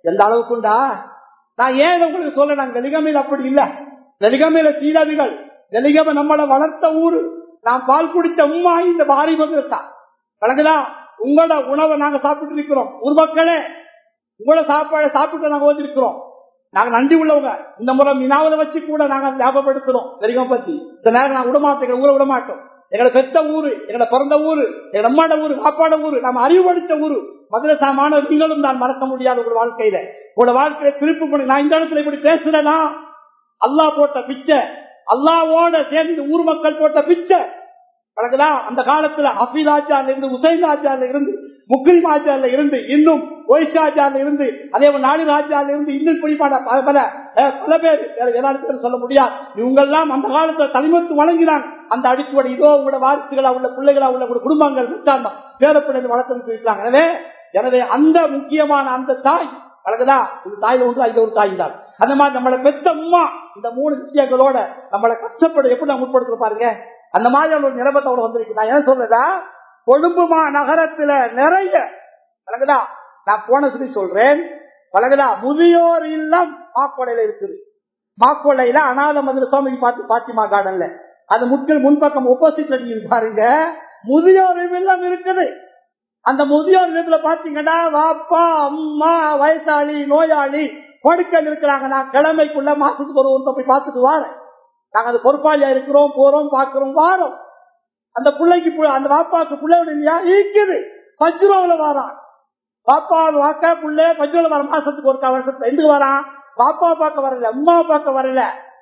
எந்த அளவுக்குண்டா நான் ஏன் இதை உங்களுக்கு சொல்ல நான் வெலிகமையில் அப்படி இல்ல வெலிகமையில சீரவிகள் வெலிகம நம்மளை வளர்த்த ஊரு நான் பால் குடித்த உம்மா இந்த பாரி மதுரசா கலங்குதா உங்களோட உணவை நாங்க சாப்பிட்டு இருக்கிறோம் ஊர் மக்களே உங்களோட சாப்பாடு சாப்பிட்டு நாங்க ஓதிருக்கிறோம் நாங்க நன்றி உள்ளவங்க இந்த முறை மினாவதை வச்சு கூட நாங்க ஞாபகப்படுத்துறோம் வெலிகம் பத்தி இந்த நேரம் நான் விடமாட்டோம் எங்களை ஊரை விட மாட்டோம் எங்களை பெத்த ஊரு எங்களை பிறந்த ஊரு எங்க அம்மாட ஊரு சாப்பாட ஊரு நம்ம அறிவுபடுத்த ஊரு மதுரசா மாணவர் நீங்களும் நான் மறக்க முடியாது உங்களோட வாழ்க்கையில உங்களோட வாழ்க்கையில திருப்பு பண்ணி நான் இந்த இடத்துல இப்படி பேசுறேன்னா அல்லா போட்ட பிச்சை அல்லாவோட சேர்ந்து ஊர் மக்கள் போட்ட பிச்சை வழங்குதா அந்த காலத்துல ஹபீஸ் ஆச்சார்ல இருந்து உசைன் ஆச்சார்ல இருந்து முக்ரிம் ஆச்சார்ல இருந்து இன்னும் ஒய்ஷா ஆச்சார்ல இருந்து அதே போல நாடு ஆச்சார்ல இருந்து இன்னும் பிடிப்பான பல பல அஹ், பல பேர் வேற ஏதாவது பேர் சொல்ல முடியாது இவங்க எல்லாம் அந்த காலத்துல தலைமத்து வழங்கினாங்க அந்த அடிச்சுவடி இதோ உங்களோட வாரிசுகளா உள்ள பிள்ளைகளா உள்ள உங்களோட குடும்பங்கள் விட்டாங்க பேரப்பிள்ளை வளர்த்து இருக்காங்க எனவே எனவே அந்த முக்கியமான அந்த தாய் வழங்குதா இந்த தாயில ஒன்று அதுல ஒரு தாய் தான் அந்த மாதிரி நம்மளை பெத்த அம்மா இந்த மூணு விஷயங்களோட நம்மளை கஷ்டப்பட எப்படி நம்ம உட்படுத்த பாருங்க அந்த மாதிரி ஒரு நிலபத்தோட வந்திருக்கு நான் என்ன சொல்றதா கொழும்புமா நகரத்துல நிறைய வழங்குதா நான் போன சொல்லி சொல்றேன் வழங்குதா முதியோர் இல்லம் மாக்கொடையில இருக்குது மாக்கொடையில அநாத மதுரை சுவாமிக்கு பார்த்து பாத்திமா கார்டன்ல அது முற்றில் முன்பக்கம் ஒப்போசிட்ல நீங்க பாருங்க முதியோர் இல்லம் இருக்குது அந்த முதியோர் இல்லத்துல பாத்தீங்கன்னா வாப்பா அம்மா வயசாளி நோயாளி படுக்கல் இருக்கிறாங்க நான் கிழமைக்குள்ள மாசத்துக்கு ஒரு ஒருத்த போய் பார்த்துட்டு வாரேன் நாங்க அது பொறுப்பாளியா இருக்கிறோம் போறோம் பாக்குறோம் வாரோம் அந்த பிள்ளைக்கு பு- அந்த வாப்பாக்கு பிள்ளை இல்லையா இருக்குது பஜ்ரோல வாரான் பாப்பா வாக்கா புள்ள பஜ்ரோல வர மாசத்துக்கு ஒரு வருஷத்துக்கு எந்த வரான் பாப்பா பார்க்க வரல அம்மா பார்க்க வரல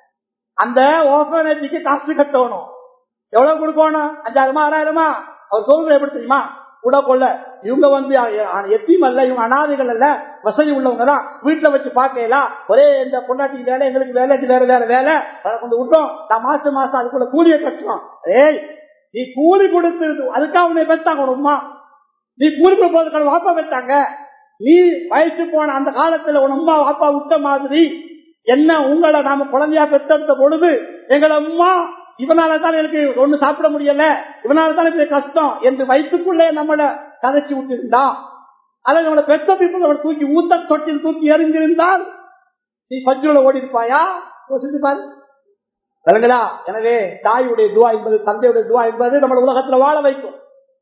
அந்த ஓபனேஜுக்கு காசு கட்டணும் எவ்வளவு கொடுக்கணும் அஞ்சாயிரமா ஆறாயிரமா அவர் சொல்றது எப்படி தெரியுமா கூட கொள்ள இவங்க வந்து எத்தியும் அல்ல இவங்க அனாதைகள் அல்ல வசதி உள்ளவங்க தான் வீட்டுல வச்சு பார்க்கலாம் ஒரே இந்த பொண்டாட்டி வேலை எங்களுக்கு வேலை இது வேற வேற வேலை அதை கொண்டு விட்டோம் நான் மாசம் மாசம் அதுக்குள்ள கூலியை கட்டுறோம் ஏய் நீ கூலி கொடுத்து அதுக்காக உன்னை பெற்றாங்க உன் அம்மா நீ கூலி கொடுப்பதற்கான வாப்பா பெற்றாங்க நீ வயசு போன அந்த காலத்துல உன் அம்மா வாப்பா விட்ட மாதிரி என்ன உங்களை நாம குழந்தையா பெற்றெடுத்த பொழுது எங்களை அம்மா இவனால தான் எனக்கு ஒண்ணு சாப்பிட முடியல இவனால தான் எனக்கு கஷ்டம் என்று வயிற்றுக்குள்ளே நம்மள கதைச்சு விட்டிருந்தா அதை நம்மளை பெற்ற people அவனை தூக்கி ஊத்த தொட்டில் தூக்கி எறிந்திருந்தால் நீ பஜ்ரோல ஓடி இருப்பாயா யோசிச்சு பாரு விளங்குதா எனவே தாயுடைய துவா என்பது தந்தையுடைய துவா என்பது நம்ம உலகத்துல வாழ வைக்கும்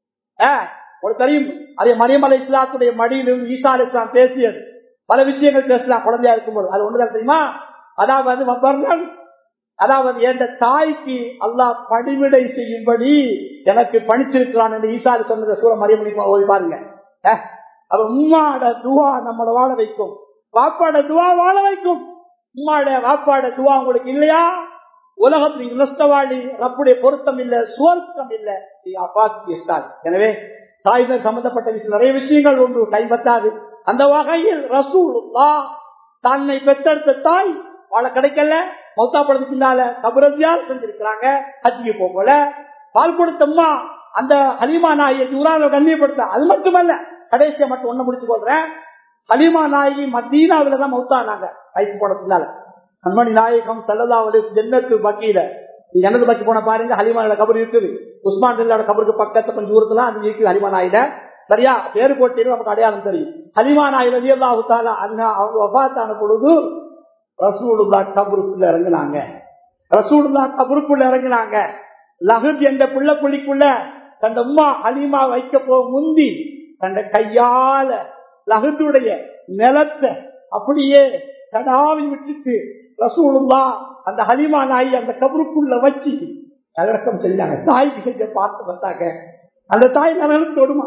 ஆ, உங்களுக்கு தெரியும் அதே மரியம் அலை இஸ்லாத்துடைய மடியிலிருந்து ஈசா அலி இஸ்லாம் பேசியது பல விஷயங்கள் பேசலாம் குழந்தையா இருக்கும்போது அது ஒண்ணுதான் தெரியுமா அதாவது வர்ணன் அதாவது என் தாய்க்கு அல்லாஹ் பணிவிடை செய்யும்படி எனக்கு பணிச்சிருக்கிறான் என்று ஈசா அலி சொன்னதை சூழ மரியம் ஓடி பாருங்க ஆ, அப்ப உம்மாட துவா நம்மளை வாழ வைக்கும் வாப்பாட துவா வாழ வைக்கும் உம்மாட வாப்பாட துவா உங்களுக்கு இல்லையா உலகத்தில் நீங்க நஷ்டவாளி ரப்புடைய பொருத்தம் இல்ல சுவர்க்கம் இல்ல நீ அப்பாத்தி இஷ்டாது எனவே தாய்கள் சம்பந்தப்பட்ட விஷயம் நிறைய விஷயங்கள் ஒன்று கைப்பற்றாது அந்த வகையில் ரசூலுல்லா தன்னை பெற்றெடுத்த தாய் வாழ கிடைக்கல மௌத்தா படத்துக்குள்ளால கபரதியால் செஞ்சிருக்கிறாங்க ஹஜ்ஜிக்கு போகல பால் கொடுத்தம்மா அந்த ஹலிமா நாயை உரான கண்ணியப்படுத்த அது மட்டுமல்ல கடைசியா மட்டும் ஒண்ணு முடிச்சு கொள்றேன் ஹலிமா நாயகி மதீனாவில தான் மௌத்தானாங்க வயசு போனதுனால கண்மணி நாயகம் செல்லதாவது ஜென்னத்து பக்கியில நீங்க என்னது பக்கி போன பாருங்க ஹலிமானோட கபர் இருக்குது உஸ்மான் பில்லாவோட கபருக்கு பக்கத்து கொஞ்சம் தூரத்துல அது இருக்குது ஹலிமா நாயில சரியா பேரு போட்டின்னு நமக்கு அடையாளம் தெரியும் ஹலிமா நாயில வியல்லாவுத்தால அண்ணா அவங்க வபாத்தான பொழுது ரசூலுல்லா கபருக்குள்ள இறங்குனாங்க ரசூலுல்லா கபருக்குள்ள இறங்குனாங்க லஹத் என்ற பிள்ளை புள்ளிக்குள்ள தந்த உம்மா ஹலிமா வைக்க போ முந்தி தந்த கையால லஹத்துடைய நிலத்தை அப்படியே கடாவி விட்டுட்டு ரசூலுல்லா அந்த ஹலிமா நாய் அந்த கபருக்குள்ள வச்சு நகரக்கம் செஞ்சாங்க தாய்க்கு செஞ்ச பார்த்து பார்த்தாங்க அந்த தாய் நரகம் தொடுமா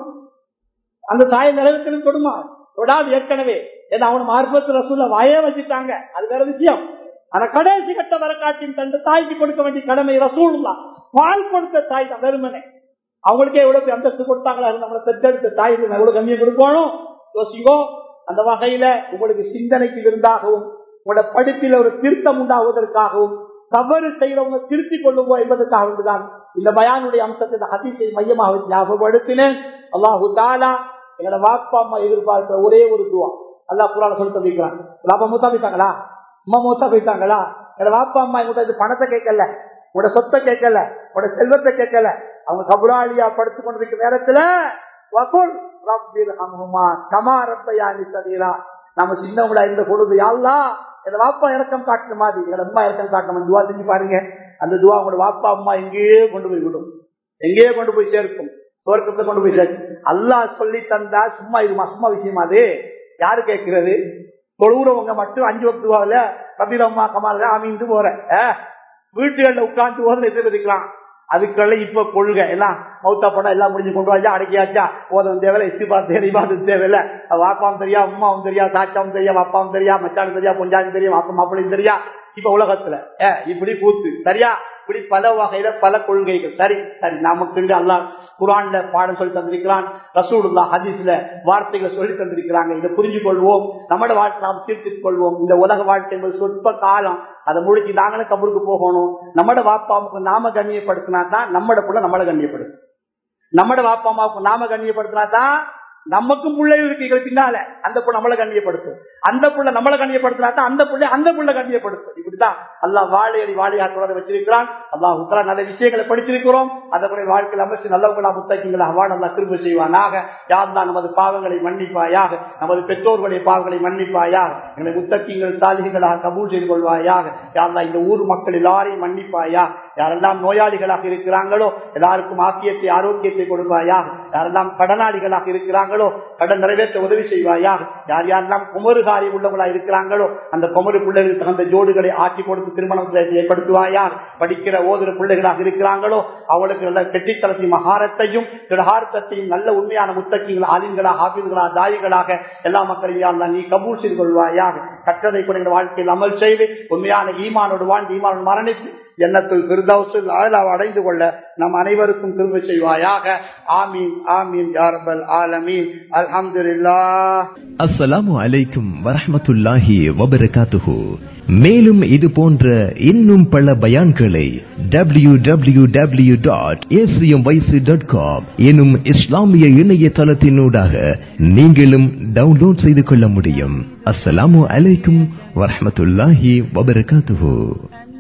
அந்த தாய் நரகத்திலும் தொடுமா தொடாது ஏற்கனவே ஏன்னா அவன் மார்பத்து ரசூல வாயே வச்சுட்டாங்க அது வேற விஷயம் ஆனா கடைசி கட்ட வரக்காட்டின் தன் தாய்க்கு கொடுக்க வேண்டிய கடமை ரசூலுல்லா பால் கொடுத்த தாய் தான் வெறுமனே அவங்களுக்கே எவ்வளவு பெரிய அந்தஸ்து கொடுத்தாங்களா அது நம்மளை பெற்றெடுத்த தாய்க்கு எவ்வளவு கம்மியம் கொடுக்கணும் யோசிக்கோ அந்த வகையில உங்களுக்கு சிந்தனைக்கு விருந்தாகவும் உங்களோட படிப்பில் ஒரு திருத்தம் உண்டாவதற்காகவும் தவறு செய்யறவங்க திருத்திக் கொள்ளுவோம் என்பதற்காக தான் இந்த பயானுடைய அம்சத்தை இந்த ஹதீஸை மையமாக வச்சு ஞாபகப்படுத்தினேன் அல்லாஹு தாலா எங்களோட வாப்பா அம்மா எதிர்பார்க்கிற ஒரே ஒரு துவா அல்லாஹ் குரான சொல்லி தந்திருக்கிறான் வாப்பா மூத்தா போயிட்டாங்களா அம்மா மூத்தா போயிட்டாங்களா என்னோட வாப்பா அம்மா எங்கிட்ட இது பணத்தை கேட்கல உங்களோட சொத்தை கேட்கல உங்களோட செல்வத்தை கேட்கல அவங்க கபுராளியா படுத்துக் கொண்டிருக்கிற நேரத்துல வகுல் ரப்பில் ஹம்ஹுமா கமா ரப்பயானி சதீரா நம்ம சின்னவங்களா இருந்த பொழுது யாழ்லா எங்க வாப்பா இறக்கம் காட்டுற மாதிரி எங்க அம்மா இறக்கம் காட்டணும் துவா செஞ்சு பாருங்க அந்த துவா உங்களோட வாப்பா அம்மா எங்கேயே கொண்டு போய் விடும் எங்கேயே கொண்டு போய் சேர்க்கும் சுவர்க்கத்தை கொண்டு போய் சேர்க்கும் அல்லாஹ் சொல்லி தந்தா சும்மா இது சும்மா விஷயமா அது யாரு கேட்கிறது தொழுகிறவங்க மட்டும் அஞ்சு வருஷத்துல கபீரம்மா கமால் அமைந்து போற வீட்டுகள்ல உட்கார்ந்து போறது எதிர்பார்க்கலாம் அதுக்கெல்லாம் இப்ப கொள்கை எல்லாம் மௌத்தா படம் எல்லாம் முடிஞ்சு கொண்டு வாச்சா அடக்கியாச்சா போதும் தேவையில்ல இஸ்திபா தேவையாது தேவையில்ல வாப்பாவும் தெரியா அம்மாவும் தெரியா சாச்சாவும் தெரியா அப்பாவும் தெரியா மச்சானும் தெரியா பொஞ்சானும் தெரியும் அப்பா மாப்பிளையும் தெரியா இப்ப உலகத்துல இப்படி கூத்து சரியா இப்படி பல வகையில பல கொள்கைகள் சரி சரி நமக்கு அல்லா குரான்ல பாடம் சொல்லி தந்திருக்கிறான் ரசூலுல்லா ஹதீஸ்ல வார்த்தைகளை சொல்லி தந்திருக்கிறாங்க இதை புரிஞ்சு கொள்வோம் நம்மட வாழ்க்கை நாம் தீர்த்துக் கொள்வோம் இந்த உலக வாழ்க்கை என்பது சொற்ப காலம் அதை முடிச்சு நாங்களும் கபருக்கு போகணும் நம்மட வாப்பாவுக்கு நாம கண்ணியப்படுத்தினா தான் நம்மட புள்ள நம்மளை கண்ணியப்படுத்தும் நம்மட வாப்பா அம்மாவுக்கு நாம கண்ணியப்படுத்தினா தான் நமக்கும் பிள்ளைகள் இருக்கீங்க பின்னால அந்த புள்ள நம்மளை கண்ணியப்படுத்தும் அந்த புள்ள நம்மளை கண்ணியப்படுத்தினா தான் அந்த புள்ளை அந்த புள்ள கண்ணியப்படுத்தும் இப்படிதான் அல்லாஹ் வாழையடி வாழையாக்குறத வச்சிருக்கிறான் அல்லாஹ் உத்தரா நல்ல விஷயங்களை படிச்சிருக்கிறோம் அந்த முறை வாழ்க்கையில் அமைச்சு நல்லவங்களா புத்தகங்களை அவா நல்லா திரும்ப செய்வானாக யார் தான் நமது பாவங்களை மன்னிப்பாயாக நமது பெற்றோர்களுடைய பாவங்களை மன்னிப்பாயாக எங்களை முத்தக்கிங்கள் சாலிகளாக கபூல் செய்து கொள்வாயாக யாரெல்லாம் இந்த ஊர் மக்கள் எல்லாரையும் மன்னிப்பாயா யாரெல்லாம் நோயாளிகளாக இருக்கிறாங்களோ எல்லாருக்கும் ஆக்கியத்தை ஆரோக்கியத்தை கொடுப்பாயாக யாரெல்லாம் கடனாளிகளாக இருக்கிறாங்களோ கடன் நிறைவேற்ற உதவி செய்வாயாக யார் யாரெல்லாம் குமருகாரி உள்ளவங்களா இருக்கிறாங்களோ அந்த குமரு பிள்ளைகளுக்கு தகுந்த ஜோடுகளை ஆட்சி கொடுத்து திருமணம் ஏற்படுத்துவாயா படிக்கிற ஓதுற பிள்ளைகளாக இருக்கிறாங்களோ அவளுக்கு நல்ல கெட்டித்தளத்தையும் மகாரத்தையும் திரகாரத்தையும் நல்ல உண்மையான முத்தக்கிகள் ஆலிம்களாக ஆபிர்களா தாயிகளாக எல்லா மக்களையும் யாரெல்லாம் நீ கபூல் செய்து கொள்வாயாக கற்றதை கூட எங்கள் வாழ்க்கையில் அமல் செய்து உண்மையான ஈமானோடு வாழ்ந்து ஈமானோடு மரணித்து எண்ணத்தில் திருதவசில் ஆளாவ் அடைந்து கொள்ள நம் அனைவருக்கும் திரும்ப செய்வாயாக ஆமீன் ஆமீன் யாரபல் ஆலமீன் அல்ஹம்துலில்லா அஸ்ஸலாமு அலைக்கும் வரஹ்மத்துல்லாஹி வபரகாத்துஹு மேலும் இது போன்ற இன்னும் பல பயான்களை W W W dot dot com எனும் இஸ்லாமிய இணையதளத்தினூடாக நீங்களும் டவுன்லோட் செய்து கொள்ள முடியும் அஸ்ஸலாமு அலைக்கும் வரஹ்மத்துல்லாஹி வபரகாத்துஹு